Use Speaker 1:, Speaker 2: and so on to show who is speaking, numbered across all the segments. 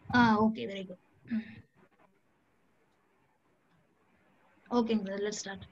Speaker 1: ஆ okay very good ஓகேங்க sir let start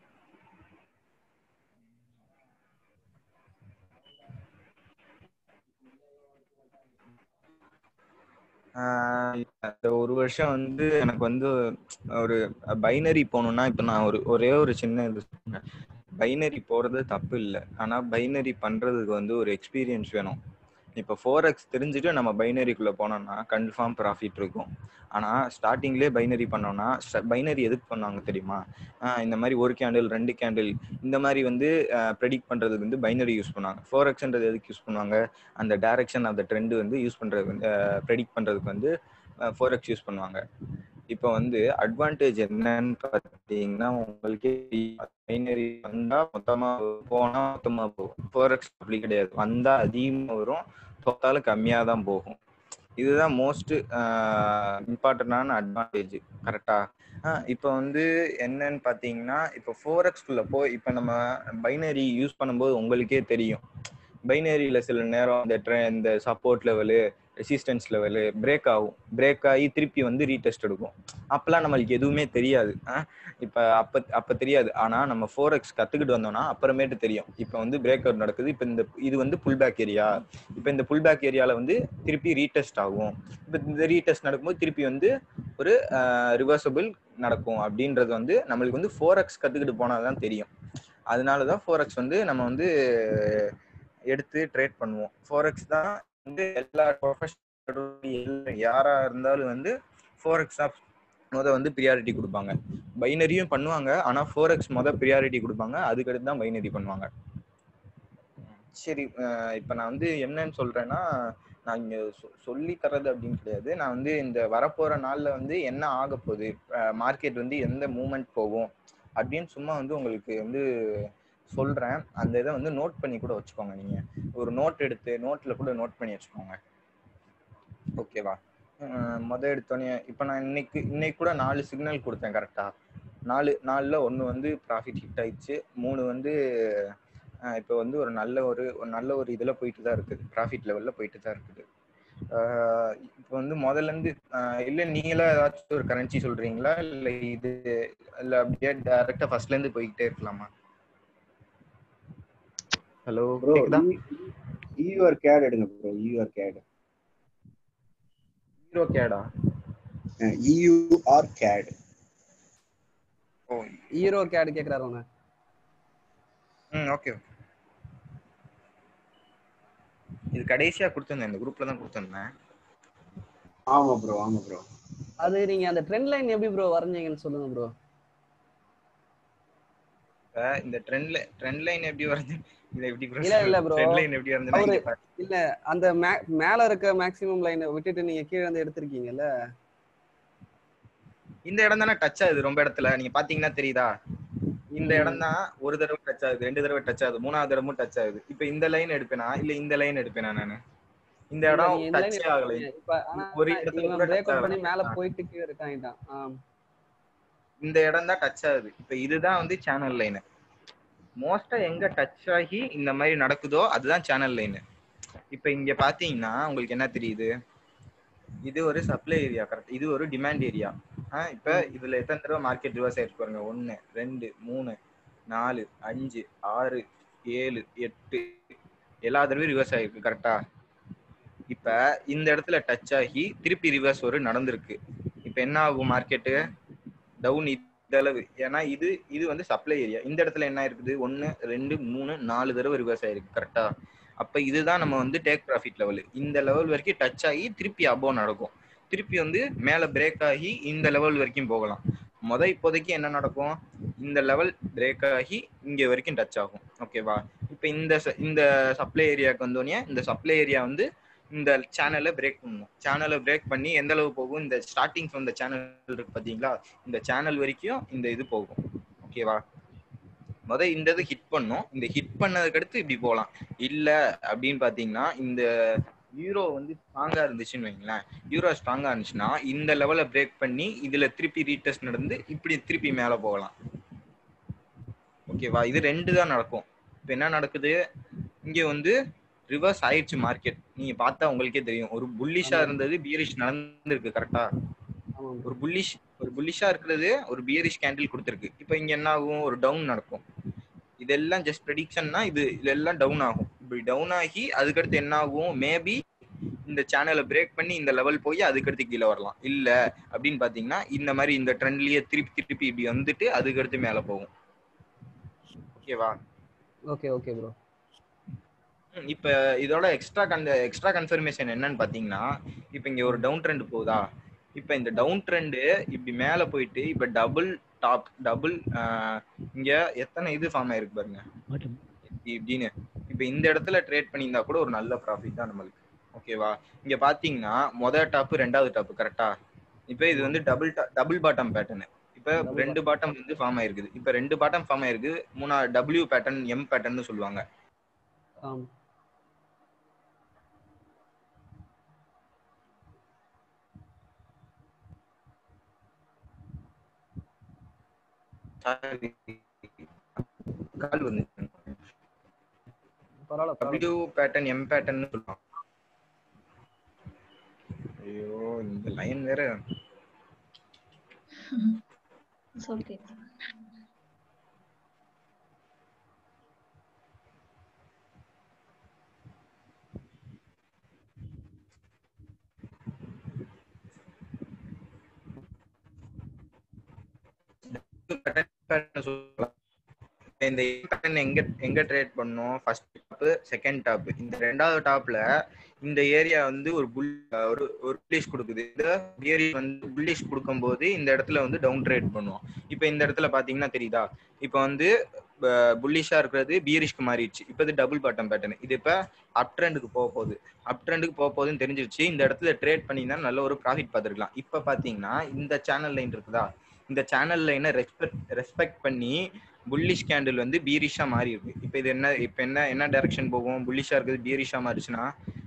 Speaker 2: ah இந்த ஒரு வருஷம் வந்து எனக்கு வந்து ஒரு பைனரி போகணும்னா இப்போ நான் ஒரு ஒரே ஒரு சின்ன இது பைனரி போறது தப்பு இல்லை ஆனா பைனரி பண்றதுக்கு வந்து ஒரு எக்ஸ்பீரியன்ஸ் வேணும் இப்போ ஃபோர் எக்ஸ் தெரிஞ்சுட்டு நம்ம பைனரிக்குள்ள போனோம்னா கன்ஃபார்ம் ப்ராஃபிட் இருக்கும் ஆனா ஸ்டார்டிங்லேயே பைனரி பண்ணோம்னா பைனரி எதுக்கு பண்ணாங்க தெரியுமா ஆஹ் இந்த மாதிரி ஒரு கேண்டில் ரெண்டு கேண்டில் இந்த மாதிரி வந்து ப்ரெடிக்ட் பண்றதுக்கு வந்து பைனரி யூஸ் பண்ணுவாங்க ஃபோர் எக்ஸ்ன்றது எதுக்கு யூஸ் பண்ணுவாங்க அந்த டைரக்ஷன் ஆஃப் த ட்ரெண்ட் வந்து யூஸ் பண்றது வந்து ப்ரெடிக்ட் பண்றதுக்கு வந்து ஃபோர் எக்ஸ் யூஸ் பண்ணுவாங்க இப்போ வந்து அட்வான்டேஜ் என்னன்னு பார்த்தீங்கன்னா உங்களுக்கே பைனரி வந்தா மொத்தமா போனா மொத்தமா போகும் ஃபோர் எக்ஸ் அப்படி கிடையாது வந்தா அதிகமா வரும் தோத்தாலும் கம்மியா தான் போகும் இதுதான் மோஸ்ட் இம்பார்ட்டண்டான அட்வான்டேஜ் கரெக்டா இப்போ வந்து என்னன்னு பார்த்தீங்கன்னா இப்போ ஃபோர் எக்ஸ்குள்ள போய் இப்போ நம்ம பைனரி யூஸ் பண்ணும்போது உங்களுக்கே தெரியும் பைனரியில் சில நேரம் இந்த ட்ரெ இந்த support level resistance level break ஆகும் பிரேக் ஆகி திருப்பி வந்து ரீடெஸ்ட் எடுக்கும் அப்பெல்லாம் நம்மளுக்கு எதுவுமே தெரியாது இப்போ அப்போ அப்போ தெரியாது ஆனால் நம்ம ஃபோர் எக்ஸ் கற்றுக்கிட்டு வந்தோம்னா அப்புறமேட்டு தெரியும் இப்போ வந்து பிரேக் அவுட் நடக்குது இப்போ இந்த இது வந்து புல் பேக் ஏரியா இப்போ இந்த புல் பேக் ஏரியாவில் வந்து திருப்பி ரீடெஸ்ட் ஆகும் இப்போ இந்த ரீடெஸ்ட் நடக்கும்போது திருப்பி வந்து ஒரு ரிவர்சபிள் நடக்கும் அப்படின்றது வந்து நம்மளுக்கு வந்து ஃபோர் எக்ஸ் கற்றுக்கிட்டு போனால் தான் தெரியும் அதனால தான் ஃபோர் எக்ஸ் வந்து நம்ம வந்து எடுத்து ட்ரேட் பண்ணுவோம் ஃபோர் எக்ஸ் தான் வந்து எல்லா ப்ரொஃபஷனல் யாரா இருந்தாலும் வந்து ஃபோர் எக்ஸ் ஆஃப் முத வந்து ப்ரியாரிட்டி கொடுப்பாங்க பைனரியும் பண்ணுவாங்க ஆனா ஃபோர் எக்ஸ் முத ப்ரியாரிட்டி கொடுப்பாங்க அதுக்கடுத்து தான் பைனரி பண்ணுவாங்க சரி இப்போ நான் வந்து என்னன்னு சொல்றேன்னா நான் இங்க சொல்லி தர்றது அப்படின்னு கிடையாது நான் வந்து இந்த வரப்போற நாள்ல வந்து என்ன ஆக போகுது மார்க்கெட் வந்து எந்த மூமெண்ட் போகும் அப்படின்னு சும்மா வந்து உங்களுக்கு வந்து சொல்றேன் அந்த இதை வந்து நோட் பண்ணி கூட வச்சுக்கோங்க நீங்க ஒரு நோட் எடுத்து நோட்ல கூட நோட் பண்ணி வச்சுக்கோங்க ஓகேவா மொதல் எடுத்தோடனே இப்போ நான் இன்னைக்கு இன்னைக்கு கூட நாலு சிக்னல் கொடுத்தேன் கரெக்டா நாலு நாலில் ஒன்று வந்து ப்ராஃபிட் ஹிட் ஆயிடுச்சு மூணு வந்து இப்போ வந்து ஒரு நல்ல ஒரு நல்ல ஒரு இதில் போயிட்டு தான் இருக்குது ப்ராஃபிட் லெவலில் போயிட்டு தான் இருக்குது இப்போ வந்து முதல்ல இருந்து இல்லை நீங்களா ஏதாச்சும் ஒரு கரன்சி சொல்றீங்களா இல்லை இது இல்லை அப்படியே டேரெக்டாக ஃபர்ஸ்ட்ல இருந்து போய்கிட்டே இருக்கலாமா ஹலோ
Speaker 3: ப்ரோ யூஆர் கேட் எடுங்க ப்ரோ யூஆர் கேட்
Speaker 2: ஹீரோ கேடா
Speaker 3: யூஆர் கேட்
Speaker 2: ஓ
Speaker 4: ஹீரோ கேட் கேக்குறாரு உன
Speaker 2: ம் ஓகே இது கடைசியா கொடுத்திருந்தேன் இந்த குரூப்ல தான் கொடுத்திருந்தேன்
Speaker 3: ஆமா ப்ரோ ஆமா ப்ரோ
Speaker 4: அது நீங்க அந்த ட்ரெண்ட் லைன் எப்படி ப்ரோ வரைஞ்சீங்கன்னு சொல்லுங்க ப்ரோ
Speaker 2: இந்த ட்ரெண்ட்ல ட்ரெண்ட் லைன் எப்படி வருது இது எப்படி ப்ரோ
Speaker 4: இல்ல இல்ல ப்ரோ
Speaker 2: ட்ரெண்ட் லைன் எப்படி வருதுன்னா இங்க பாரு.
Speaker 4: இல்ல அந்த மேல இருக்க மேக்ஸிமம் லைனை விட்டுட்டு நீங்க கீழே வந்து எடுத்திருக்கீங்கல்ல
Speaker 2: இந்த இடம் தானே டச் ஆகுது ரொம்ப இடத்துல நீங்க பாத்தீங்கன்னா தெரியுதா இந்த இடம் தான் ஒரு தடவை டச் ஆகுது ரெண்டு தடவை டச் ஆகுது மூணாவது தடவை டச் ஆகுது இப்ப இந்த லைன் எடுப்பேனா இல்ல இந்த லைன் எடுப்பேனா நானு இந்த இடம்
Speaker 4: நீங்க இந்த line
Speaker 2: டச்சே ஆகலை
Speaker 4: எடுத்தீங்க. இப்ப ஆனா
Speaker 2: ஒரு இடத்துல
Speaker 4: இவன்
Speaker 2: கூட
Speaker 4: பிரேக்
Speaker 2: touch
Speaker 4: அவுட் பண்ணி
Speaker 2: ஆகல.
Speaker 4: மேல
Speaker 2: ஆ.
Speaker 4: போயிட்டு கீழே இருக்காங்கிட்டான் ஆம்.
Speaker 2: இந்த இடம் தான் டச் ஆகுது இப்ப இதுதான் வந்து சேனல் லைன் மோஸ்டா எங்க டச் ஆகி இந்த மாதிரி நடக்குதோ அதுதான் சேனல் லைன் இப்ப இங்க பாத்தீங்கன்னா உங்களுக்கு என்ன தெரியுது இது ஒரு சப்ளை ஏரியா கரெக்ட் இது ஒரு டிமாண்ட் ஏரியா இப்ப இதுல எத்தனை தடவை மார்க்கெட் ரிவர்ஸ் ஆயிருக்கு பாருங்க ஒன்னு ரெண்டு மூணு நாலு அஞ்சு ஆறு ஏழு எட்டு எல்லா தடவையும் ரிவர்ஸ் ஆயிருக்கு கரெக்டா இப்ப இந்த இடத்துல டச் ஆகி திருப்பி ரிவர்ஸ் ஒரு நடந்திருக்கு இப்ப என்ன ஆகும் மார்க்கெட்டு டவுன் இந்த அளவு ஏன்னா இது இது வந்து சப்ளை ஏரியா இந்த இடத்துல என்ன இருக்குது ஒன்னு ரெண்டு மூணு நாலு தடவை ரிவர்ஸ் ஆயிருக்கு கரெக்டா அப்ப இதுதான் நம்ம வந்து டேக் ப்ராஃபிட் லெவல் இந்த லெவல் வரைக்கும் டச் ஆகி திருப்பி அபோவ் நடக்கும் திருப்பி வந்து மேல பிரேக் ஆகி இந்த லெவல் வரைக்கும் போகலாம் முத இப்போதைக்கு என்ன நடக்கும் இந்த லெவல் பிரேக் ஆகி இங்க வரைக்கும் டச் ஆகும் ஓகேவா இப்போ இந்த ச- இந்த சப்ளை ஏரியாவுக்கு வந்தோடனே இந்த சப்ளை ஏரியா வந்து இந்த சேனலை பிரேக் பண்ணணும் சேனலை பிரேக் பண்ணி எந்த அளவு போகும் இந்த ஸ்டார்டிங் ஃப்ரம் இந்த சேனல் இருக்கு பாத்தீங்களா இந்த சேனல் வரைக்கும் இந்த இது போகும் ஓகேவா முத இந்த இது ஹிட் பண்ணும் இந்த ஹிட் பண்ணதுக்கு அடுத்து இப்படி போகலாம் இல்ல அப்படின்னு பாத்தீங்கன்னா இந்த யூரோ வந்து ஸ்ட்ராங்கா இருந்துச்சுன்னு வைங்களேன் யூரோ ஸ்ட்ராங்கா இருந்துச்சுன்னா இந்த லெவலை பிரேக் பண்ணி இதுல திருப்பி ரீடெஸ்ட் நடந்து இப்படி திருப்பி மேல போகலாம் ஓகேவா இது ரெண்டு தான் நடக்கும் இப்போ என்ன நடக்குது இங்க வந்து ரிவர்ஸ் ஆயிடுச்சு மார்க்கெட் நீங்க பார்த்தா உங்களுக்கே தெரியும் ஒரு புல்லிஷா
Speaker 4: ஆமா.
Speaker 2: இருந்தது பியரிஷ் நடந்திருக்கு கரெக்டா
Speaker 4: ஆமா bro.
Speaker 2: ஒரு புல்லிஷ் ஒரு புல்லிஷா இருக்கிறது ஒரு பியரிஷ் கேண்டில் கொடுத்துருக்கு இப்போ இங்க என்ன ஆகும் ஒரு டவுன் நடக்கும் இதெல்லாம் ஜஸ்ட் ப்ரெடிக்ஷன்னா இது இதெல்லாம் டவுன் ஆகும் இப்படி டவுன் ஆகி அதுக்கடுத்து என்ன ஆகும் மேபி இந்த சேனலை பிரேக் பண்ணி இந்த லெவல் போய் அதுக்கடுத்து கீழே வரலாம் இல்ல அப்படின்னு பாத்தீங்கன்னா இந்த மாதிரி இந்த ட்ரெண்ட்லயே திருப்பி திருப்பி இப்படி வந்துட்டு அதுக்கடுத்து மேல போகும் ஓகேவா
Speaker 4: ஓகே ஓகே ப்ரோ
Speaker 2: ம், இப்ப இதோட எக்ஸ்ட்ரா கன் எக்ஸ்ட்ரா கன்ஃபர்மேஷன் என்னன்னு பாத்தீங்கன்னா இப்ப இங்க ஒரு டவுன் ட்ரெண்ட் போகுதா இப்ப இந்த டவுன் ட்ரெண்ட் இப்படி மேல போயிட்டு இப்ப டபுள் டாப் டபுள் இங்க எத்தனை இது ஃபார்ம் ஆயிருக்கு பாருங்க இப்படின்னு இப்ப இந்த இடத்துல ட்ரேட் பண்ணியிருந்தா கூட ஒரு நல்ல ப்ராஃபிட் தான் நம்மளுக்கு ஓகேவா இங்க பாத்தீங்கன்னா மொதல் டாப் ரெண்டாவது டாப் கரெக்டா இப்ப இது வந்து டபுள் டபுள் பாட்டம் பேட்டர்ன் இப்ப
Speaker 4: Double
Speaker 2: ரெண்டு பாட்டம் வந்து ஃபார்ம் ஆயிருக்குது இப்ப ரெண்டு பாட்டம் ஃபார்ம் ஆயிருக்கு மூணா டபிள்யூ பேட்டர்ன் எம் பேட்டர்ன் சொல்லுவாங்க
Speaker 4: ஆம்
Speaker 2: Sorry. கால் வந்து
Speaker 4: பரவாயில்ல பரவாயில்ல
Speaker 2: டபிள்யூ பேட்டர்ன் எம் பேட்டர்ன் சொல்லுவாங்க ஐயோ இந்த லைன் வேற
Speaker 1: It's okay.
Speaker 2: pattern சொல்லலாம். இந்த பேட்டர்ன் எங்க எங்க ட்ரேட் பண்ணோம் ஃபர்ஸ்ட் டாப் செகண்ட் டாப் இந்த ரெண்டாவது டாப்ல இந்த ஏரியா வந்து ஒரு புல் ஒரு ஒரு புல்லிஷ் கொடுக்குது இந்த ஏரியா வந்து புல்லிஷ் கொடுக்கும்போது இந்த இடத்துல வந்து டவுன் ட்ரேட் பண்ணுவோம் இப்போ இந்த இடத்துல பாத்தீங்கன்னா தெரியுதா இப்போ வந்து புல்லிஷா இருக்கிறது பியரிஷ்க்கு மாறிடுச்சு இப்போ இது டபுள் பாட்டம் பேட்டர்ன் இது இப்போ அப் ட்ரெண்டுக்கு போக போகுது அப் ட்ரெண்டுக்கு போக போகுதுன்னு தெரிஞ்சிருச்சு இந்த இடத்துல ட்ரேட் பண்ணினா நல்ல ஒரு ப்ராஃபிட் பார்த்துருக்கலாம் இப்போ பாத்தீங்கன்னா இந்த சேனல் லைன் இருக்குதா இந்த சேனல் லைனை ரெஸ்பெக்ட் ரெஸ்பெக்ட் பண்ணி புல்லிஷ் கேண்டில் வந்து பீரிஷா மாறி இருக்கு இப்போ இது என்ன இப்போ என்ன என்ன டைரக்ஷன் போகும் புல்லிஷா இருக்குது பீரிஷா மாறிச்சுன்னா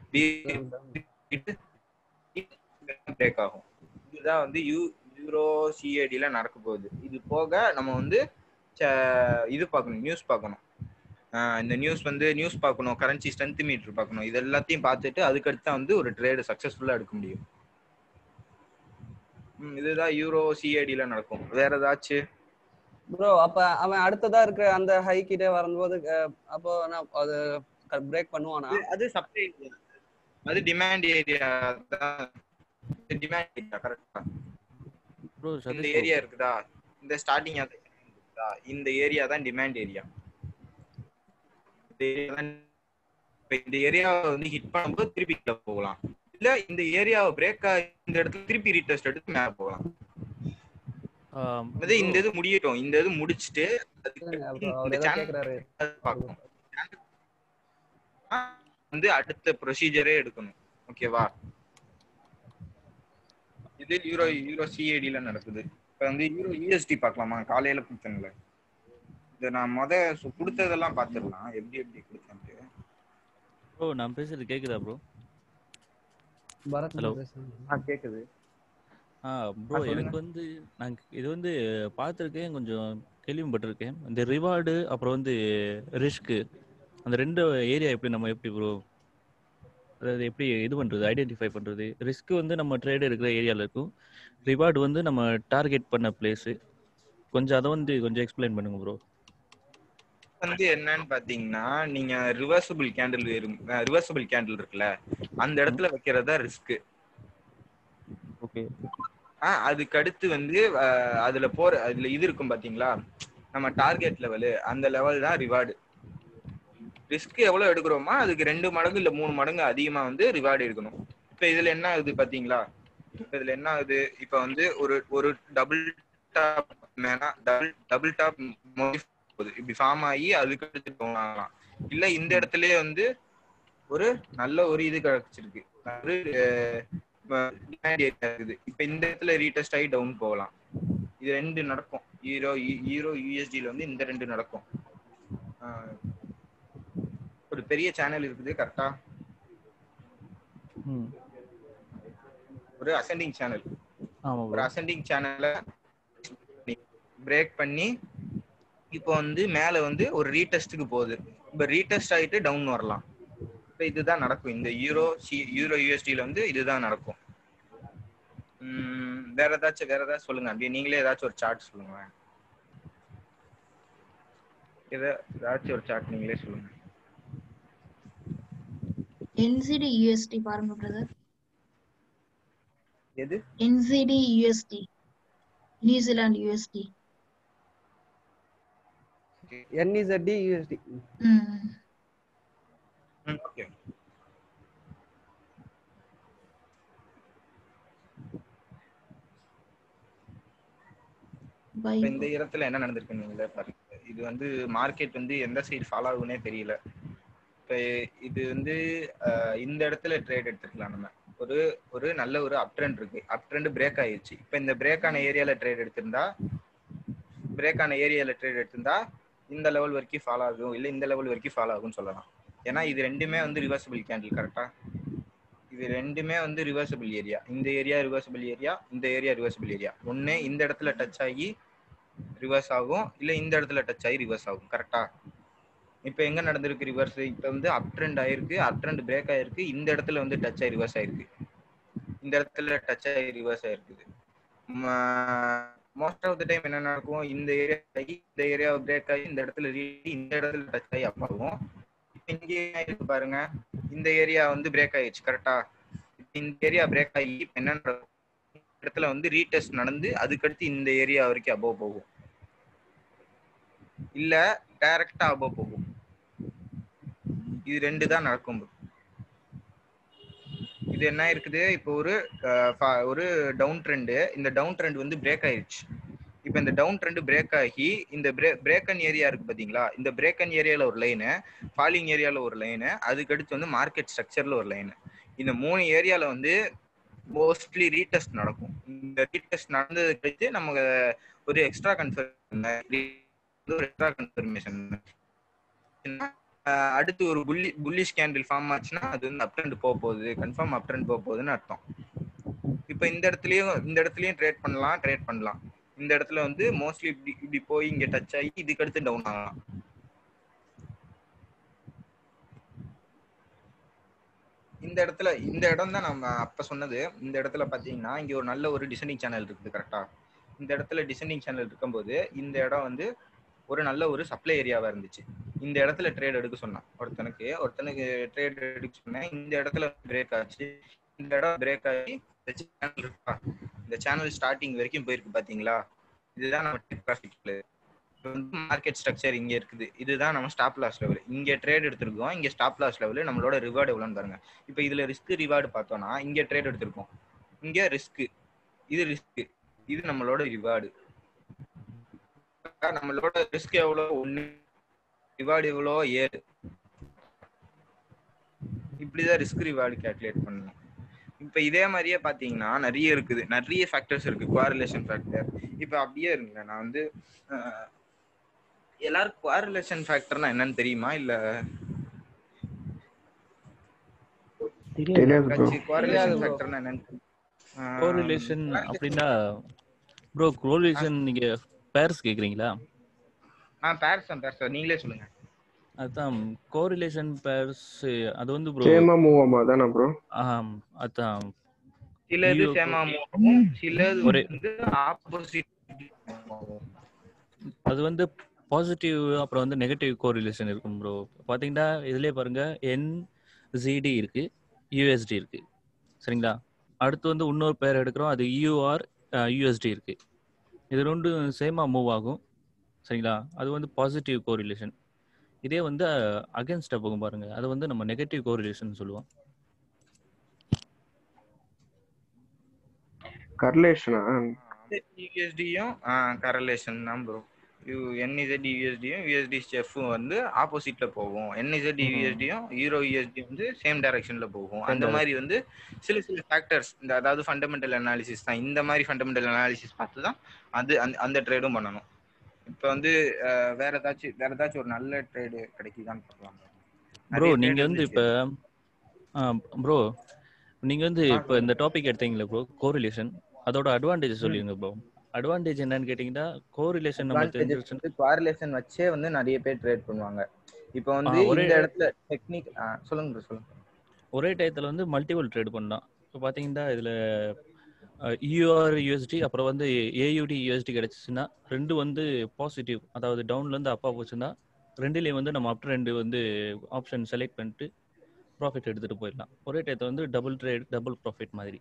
Speaker 2: பிரேக் ஆகும் இதுதான் வந்து யூ யூரோ சிஏடில நடக்க போகுது இது போக நம்ம வந்து ச- இது பார்க்கணும் நியூஸ் பார்க்கணும் ஆஹ் இந்த நியூஸ் வந்து நியூஸ் பார்க்கணும் கரன்சி ஸ்ட்ரென்த் மீட்டர் பார்க்கணும் இது எல்லாத்தையும் பார்த்துட்டு அதுக்கடுத்து தான் வந்து ஒரு ட்ரேடு சக்ஸஸ்ஃபுல்லாக எடுக்க முடியும் ம், இதுதான் யூரோ சிஏடில நடக்கும் வேற ஏதாச்சும்
Speaker 4: ப்ரோ அப்ப அவன் அடுத்ததா இருக்கிற அந்த ஹை கிட்ட வரும்போது அஹ், அப்போ நான் அது பிரேக் பண்ணுவானா
Speaker 2: அது- அது சப்ளை அது டிமாண்ட் ஏரியா தான் டிமாண்ட் ஏரியா கரெக்டா
Speaker 5: ப்ரோ
Speaker 2: இந்த
Speaker 5: சதீஷ்
Speaker 2: ஏரியா இருக்குதா இந்த ஸ்டார்டிங் இருக்குதா இந்த ஏரியா தான் டிமாண்ட் ஏரியா இந்த area தான் இப்ப இந்த ஏரியாவை வந்து ஹிட் பண்ணும்போது திருப்பி கீழ போகலாம் இல்ல இந்த ஏரியாவை பிரேக் இந்த இடத்துல திருப்பி ரீடெஸ்ட் எடுத்து மேல போகலாம் அது இந்த இது முடியட்டும் இந்த இது முடிச்சிட்டு
Speaker 4: இல்லைங்க,
Speaker 2: அதுக்கு
Speaker 4: bro, அவர்
Speaker 2: இந்த
Speaker 4: ஏதோ
Speaker 2: channel
Speaker 4: கேக்குறாரு
Speaker 2: பார்க்கணும் வந்து அடுத்த ப்ரொசீஜரே எடுக்கணும் ஓகேவா இது யூரோ யூரோ சிஏடில நடக்குது இப்ப வந்து யூரோ யூஎஸ்டி பார்க்கலாமா காலையில கொடுத்தேன்ல இது நான் முத சு- கொடுத்ததெல்லாம் பார்த்துடலாம் எப்படி எப்படி கொடுத்தேன்ட்டு
Speaker 5: ப்ரோ நான் பேசுறது கேக்குதா ப்ரோ
Speaker 4: பரத்
Speaker 5: Hello.
Speaker 4: பேசுங்க.
Speaker 2: ஆ கேக்குது
Speaker 5: ஆ ப்ரோ
Speaker 2: சொல்லுங்க.
Speaker 5: எனக்கு வந்து நான் இது வந்து பார்த்துருக்கேன் கொஞ்சம் கேள்விப்பட்டிருக்கேன் இந்த ரிவார்டு அப்புறம் வந்து ரிஸ்க்கு அந்த ரெண்டு ஏரியா எப்படி நம்ம எப்படி ப்ரோ அதாவது எப்படி இது பண்றது ஐடென்டிஃபை பண்றது ரிஸ்க் வந்து நம்ம ட்ரேட் இருக்கிற ஏரியால இருக்கும் ரிவார்டு வந்து நம்ம டார்கெட் பண்ண பிளேஸ் கொஞ்சம் அதை வந்து கொஞ்சம் எக்ஸ்பிளைன் பண்ணுங்க ப்ரோ
Speaker 2: வந்து என்னன்னு பாத்தீங்கன்னா நீங்க ரிவர்சபிள் கேண்டில் ரிவர்சபிள் கேண்டில் இருக்குல்ல அந்த இடத்துல வைக்கிறதா ரிஸ்க்
Speaker 5: ஓகே
Speaker 2: அதுக்கு அடுத்து வந்து அஹ், அதுல போற அதுல இது இருக்கும் பாத்தீங்களா நம்ம டார்கெட் லெவலு அந்த லெவல் தான் ரிவார்டு ரிஸ்க் எவ்வளவு எடுக்கிறோமோ அதுக்கு ரெண்டு மடங்கு இல்ல மூணு மடங்கு அதிகமா வந்து ரிவார்டு எடுக்கணும் இப்ப இதுல என்ன ஆகுது பாத்தீங்களா இப்ப இதுல என்ன ஆகுது இப்ப வந்து ஒரு ஒரு டபுள் டாப் மேனா டபுள் டபுள் டாப் போகுது இப்படி ஃபார்ம் ஆகி அதுக்கு அடுத்து down ஆகலாம் இல்ல இந்த இடத்துலயே வந்து ஒரு நல்ல ஒரு இது கிடைச்சிருக்கு ஒரு அஹ், demand area இருக்குது இப்ப இந்த இடத்துல ரீடெஸ்ட் ஆகி டவுன் போகலாம் இது ரெண்டு நடக்கும் ஹீரோ ஹீரோ யூஎஸ்டில வந்து இந்த ரெண்டு நடக்கும் ஆஹ் ஒரு பெரிய சேனல் இருக்குது கரெக்டா
Speaker 5: ம்
Speaker 2: ஒரு அசெண்டிங் சேனல்
Speaker 5: ஆமா
Speaker 2: ஒரு
Speaker 5: ப்ரோ
Speaker 2: அசெண்டிங் சேனலை பிரேக் பண்ணி இப்போ வந்து மேல வந்து ஒரு ரீடெஸ்ட்டுக்கு போகுது இப்போ ரீடெஸ்ட் ஆயிட்டு டவுன் வரலாம் இப்ப இதுதான் நடக்கும் இந்த யூரோ சி யூரோ யூஎஸ்டில வந்து இதுதான் நடக்கும் உம் வேற ஏதாச்சும் வேற ஏதாச்சும் சொல்லுங்க அப்படியே நீங்களே ஏதாச்சும் ஒரு சார்ட் சொல்லுங்க இத ஏதாச்சும் ஒரு சார்ட் நீங்களே சொல்லுங்க
Speaker 1: என்சிடி யூஎஸ்டி பாருங்க பிரதர்
Speaker 2: எது
Speaker 1: NZD USD New Zealand USD
Speaker 4: NZD USD
Speaker 1: hmm
Speaker 2: okay
Speaker 1: buy
Speaker 2: இப்ப இந்த இடத்துல என்ன நடந்திருக்கு நீங்களே பாருங்க இது வந்து மார்க்கெட் வந்து எந்த சைடு ஃபாலோ ஆகுனே தெரியல இப்ப இது வந்து அஹ், இந்த இடத்துல ட்ரேட் எடுத்துக்கலாம் நம்ம ஒரு ஒரு நல்ல ஒரு அப் ட்ரெண்ட் இருக்கு அப் ட்ரெண்ட் பிரேக் ஆயிடுச்சு இப்ப இந்த பிரேக் ஆன ஏரியால ட்ரேட் எடுத்திருந்தா பிரேக் ஆன ஏரியால ட்ரேட் எடுத்திருந்தா இந்த லெவல் வரைக்கும் ஃபாலோ ஆகும் இல்ல இந்த லெவல் வரைக்கும் ஃபாலோ ஆகும்னு சொல்லலாம் ஏன்னா இது ரெண்டுமே வந்து ரிவர்சபிள் கேண்டில் கரெக்டா இது ரெண்டுமே வந்து ரிவர்சபிள் ஏரியா இந்த ஏரியா ரிவர்சபிள் ஏரியா இந்த ஏரியா ரிவர்சபிள் ஏரியா ஒண்ணு இந்த இடத்துல டச் ஆகி ரிவர்ஸ் ஆகும் இல்ல இந்த இடத்துல டச் ஆகி ரிவர்ஸ் ஆகும் கரெக்டா இப்போ எங்க நடந்திருக்கு ரிவர்ஸ் இப்போ வந்து அப் ட்ரெண்ட் ஆயிருக்கு அப் ட்ரெண்ட் பிரேக் ஆயிருக்கு இந்த இடத்துல வந்து டச் ஆகி ரிவர்ஸ் ஆயிருக்கு இந்த இடத்துல டச் ஆகி ரிவர்ஸ் ஆயிருக்குது மோஸ்ட் ஆஃப் த டைம் என்ன நடக்கும் இந்த ஏரியா ஆகி இந்த ஏரியா பிரேக் ஆகி இந்த இடத்துல re- இந்த இடத்துல டச் ஆகி அப் ஆகும் இப்போ இங்கே இருக்கு பாருங்க இந்த ஏரியா வந்து பிரேக் ஆயிடுச்சு கரெக்டா இந்த ஏரியா பிரேக் ஆகி இப்ப என்ன நடக்கும் இந்த இடத்துல வந்து ரீடெஸ்ட் நடந்து அதுக்கடுத்து இந்த ஏரியா வரைக்கும் அபோவ் போகும் இல்ல டைரக்டா அபோவ் போகும் இது ரெண்டு தான் நடக்கும் bro. இது என்ன இருக்குது இப்போ ஒரு அஹ், fa- ஒரு டவுன் ட்ரெண்டு இந்த டவுன் ட்ரெண்ட் வந்து பிரேக் ஆயிடுச்சு இப்போ இந்த டவுன் ட்ரெண்ட் பிரேக் ஆகி இந்த பிரேக்கன் ஏரியா இருக்கு பாத்தீங்களா இந்த பிரேக்கன் ஏரியால ஒரு லைனு ஃபாலிங் ஏரியால ஒரு லைனு அதுக்கடுத்து வந்து மார்க்கெட் ஸ்ட்ரக்சர்ல ஒரு லைனு இந்த மூணு ஏரியால வந்து மோஸ்ட்லி ரீடெஸ்ட் நடக்கும் இந்த ரீடெஸ்ட் நடந்தது கழிச்சு நமக்கு ஒரு எக்ஸ்ட்ரா கன்ஃபர்ம் ஒரு எக்ஸ்ட்ரா கன்ஃபர்மேஷன் அடுத்து ஒரு புள்ளி புல்லிஷ் கேண்டில் ஃபார்ம் ஆச்சுன்னா அது வந்து அப் ட்ரெண்ட் போக போகுது கன்ஃபார்ம் அப் ட்ரெண்ட் போக போகுதுன்னு அர்த்தம் இப்போ இந்த இடத்துலயும் இந்த இடத்துலயும் ட்ரேட் பண்ணலாம் ட்ரேட் பண்ணலாம் இந்த இடத்துல வந்து மோஸ்ட்லி இப்படி இப்படி போய் இங்க டச் ஆகி இதுக்கு அடுத்து டவுன் ஆகலாம் இந்த இடத்துல இந்த இடம் தான் நம்ம அப்ப சொன்னது இந்த இடத்துல பாத்தீங்கன்னா இங்க ஒரு நல்ல ஒரு டிசைனிங் சேனல் இருக்குது கரெக்டா இந்த இடத்துல டிசைனிங் சேனல் இருக்கும்போது இந்த இடம் வந்து ஒரு நல்ல ஒரு சப்ளை ஏரியாவா இருந்துச்சு இந்த இடத்துல ட்ரேட் எடுக்க சொன்னான் ஒருத்தனுக்கு ஒருத்தனுக்கு ட்ரேட் எடுக்க சொன்னேன் இந்த இடத்துல பிரேக் ஆச்சு இந்த இடம் பிரேக் ஆகி இந்த சேனல் இருக்கா இந்த சேனல் ஸ்டார்டிங் வரைக்கும் போயிருக்கு பாத்தீங்களா இதுதான் நம்ம டெக் ப்ராஃபிட் வந்து மார்க்கெட் ஸ்ட்ரக்சர் இங்க இருக்குது இதுதான் நம்ம ஸ்டாப் லாஸ் லெவல் இங்க ட்ரேட் எடுத்திருக்கோம் இங்க ஸ்டாப் லாஸ் லெவல் நம்மளோட ரிவார்டு எவ்வளோன்னு பாருங்க இப்போ இதுல ரிஸ்க் ரிவார்டு பார்த்தோம்னா இங்க ட்ரேட் எடுத்திருக்கோம் இங்க ரிஸ்க் இது ரிஸ்க் இது நம்மளோட ரிவார்டு நம்மளோட ரிஸ்க் எவ்வளோ ஒண்ணு ரிவார்டு எவ்வளோ ஏழு இப்படிதான் ரிஸ்க் ரிவார்டு கேல்குலேட் பண்ணணும் இப்போ இதே மாதிரியே பார்த்தீங்கன்னா நிறைய இருக்குது நிறைய ஃபேக்டர்ஸ் இருக்கு குவாரிலேஷன் ஃபேக்டர் இப்போ அப்படியே இருங்க நான் வந்து அஹ், எல்லாருக்கும் குவாரிலேஷன் ஃபேக்டர்னா என்னன்னு தெரியுமா இல்ல
Speaker 3: தெரியாது ப்ரோ
Speaker 2: குவாரிலேஷன்
Speaker 4: bro.
Speaker 2: ஃபேக்டர்னா என்னன்னு அஹ்,
Speaker 5: கோரிலேஷன் அப்படின்னா ப்ரோ கோரிலேஷன் நீங்க பேர்ஸ் கேக்குறீங்களா
Speaker 2: ஆ பேர்ஸ் தான் பேர்ஸ் நீங்களே சொல்லுங்க
Speaker 5: அதான் கோரிலேஷன் பேர்ஸ் அது வந்து ப்ரோ
Speaker 3: சேமா மூவ் ஆமா தானே ப்ரோ
Speaker 5: அதான்
Speaker 2: சிலது
Speaker 5: ஐயோ,
Speaker 2: சேமா ஆகும் சிலது
Speaker 5: ஒரே-
Speaker 2: வந்து ஆப்போசிட்
Speaker 5: அது வந்து பாசிட்டிவ் அப்புறம் வந்து நெகட்டிவ் கோரிலேஷன் இருக்கும் ப்ரோ பாத்தீங்கன்னா இதுலயே பாருங்க என்ஜிடி இருக்கு யூஎஸ்டி இருக்கு சரிங்களா அடுத்து வந்து இன்னொரு பேர் எடுக்கிறோம் அது யூஆர் யூஎஸ்டி இருக்கு இது ரெண்டும் சேமா மூவ் ஆகும் சரிங்களா அது வந்து பாசிட்டிவ் கோரிலேஷன் இதே வந்து அகேன்ஸ்டாக போகும் பாருங்க அது வந்து நம்ம நெகட்டிவ் கோரிலேஷன் சொல்லுவோம்
Speaker 3: கர்லேஷனா
Speaker 2: யூஎஸ்டியும் கரலேஷன் தான் ப்ரோ யூ என்இசட் யூஎஸ்டியும் யூஎஸ்டி ஸ்டெஃப்பும் வந்து ஆப்போசிட்ல போகும் என்இசட்
Speaker 5: ம்ஹும்.
Speaker 2: யூஎஸ்டியும் யூரோ யூஎஸ்டி வந்து சேம் டைரக்ஷன்ல போகும்
Speaker 5: Same
Speaker 2: அந்த மாதிரி வந்து சில சில ஃபேக்டர்ஸ் இந்த அதாவது ஃபண்டமெண்டல் அனாலிசிஸ் தான் இந்த மாதிரி ஃபண்டமெண்டல் அனாலிசிஸ் பார்த்து தான் அது அந்த அந்த ட்ரேடும் பண்ணணும் இப்போ வந்து அஹ், வேற ஏதாச்சும் வேற ஏதாச்சும் ஒரு நல்ல ட்ரேடு கிடைக்குதான்னு பார்க்கலாம்
Speaker 5: ப்ரோ
Speaker 2: நிறைய
Speaker 5: நீங்க
Speaker 2: trade
Speaker 5: வந்து
Speaker 2: இருந்துச்சு.
Speaker 5: இப்போ ப்ரோ நீங்க வந்து
Speaker 2: ஆ,
Speaker 5: இப்போ இந்த டாபிக் எடுத்தீங்களா ப்ரோ கோரிலேஷன் அதோட அட்வான்டேஜ் சொல்லிருங்க ப்ரோ அட்வான்டேஜ் என்னன்னு கேட்டீங்கன்னா கோரிலேஷன் நம்ம தெரிஞ்சு வச்சு
Speaker 2: குவாரிலேஷன் வச்சே வந்து நிறைய பேர் ட்ரேட் பண்ணுவாங்க இப்போ வந்து
Speaker 5: ஒரே-
Speaker 2: இந்த இடத்துல டெக்னிக் சொல்லுங்க bro, சொல்லுங்க
Speaker 5: ஒரே டயத்தில் வந்து மல்டிபிள் ட்ரேட் பண்ணலாம் இப்போ பார்த்தீங்கன்னா இதில் யூஆர் யூஎஸ்டி அப்புறம் வந்து ஏயூடி யூஎஸ்டி கிடைச்சிச்சுன்னா ரெண்டு வந்து பாசிட்டிவ் அதாவது டவுன்லேருந்து அப்பா போச்சுன்னா ரெண்டுலேயும் வந்து நம்ம அப் ரெண்டு வந்து ஆப்ஷன் செலக்ட் பண்ணிட்டு ப்ராஃபிட் எடுத்துகிட்டு போயிடலாம் ஒரே டயத்தை வந்து டபுள் ட்ரேட் டபுள் ப்ராஃபிட் மாதிரி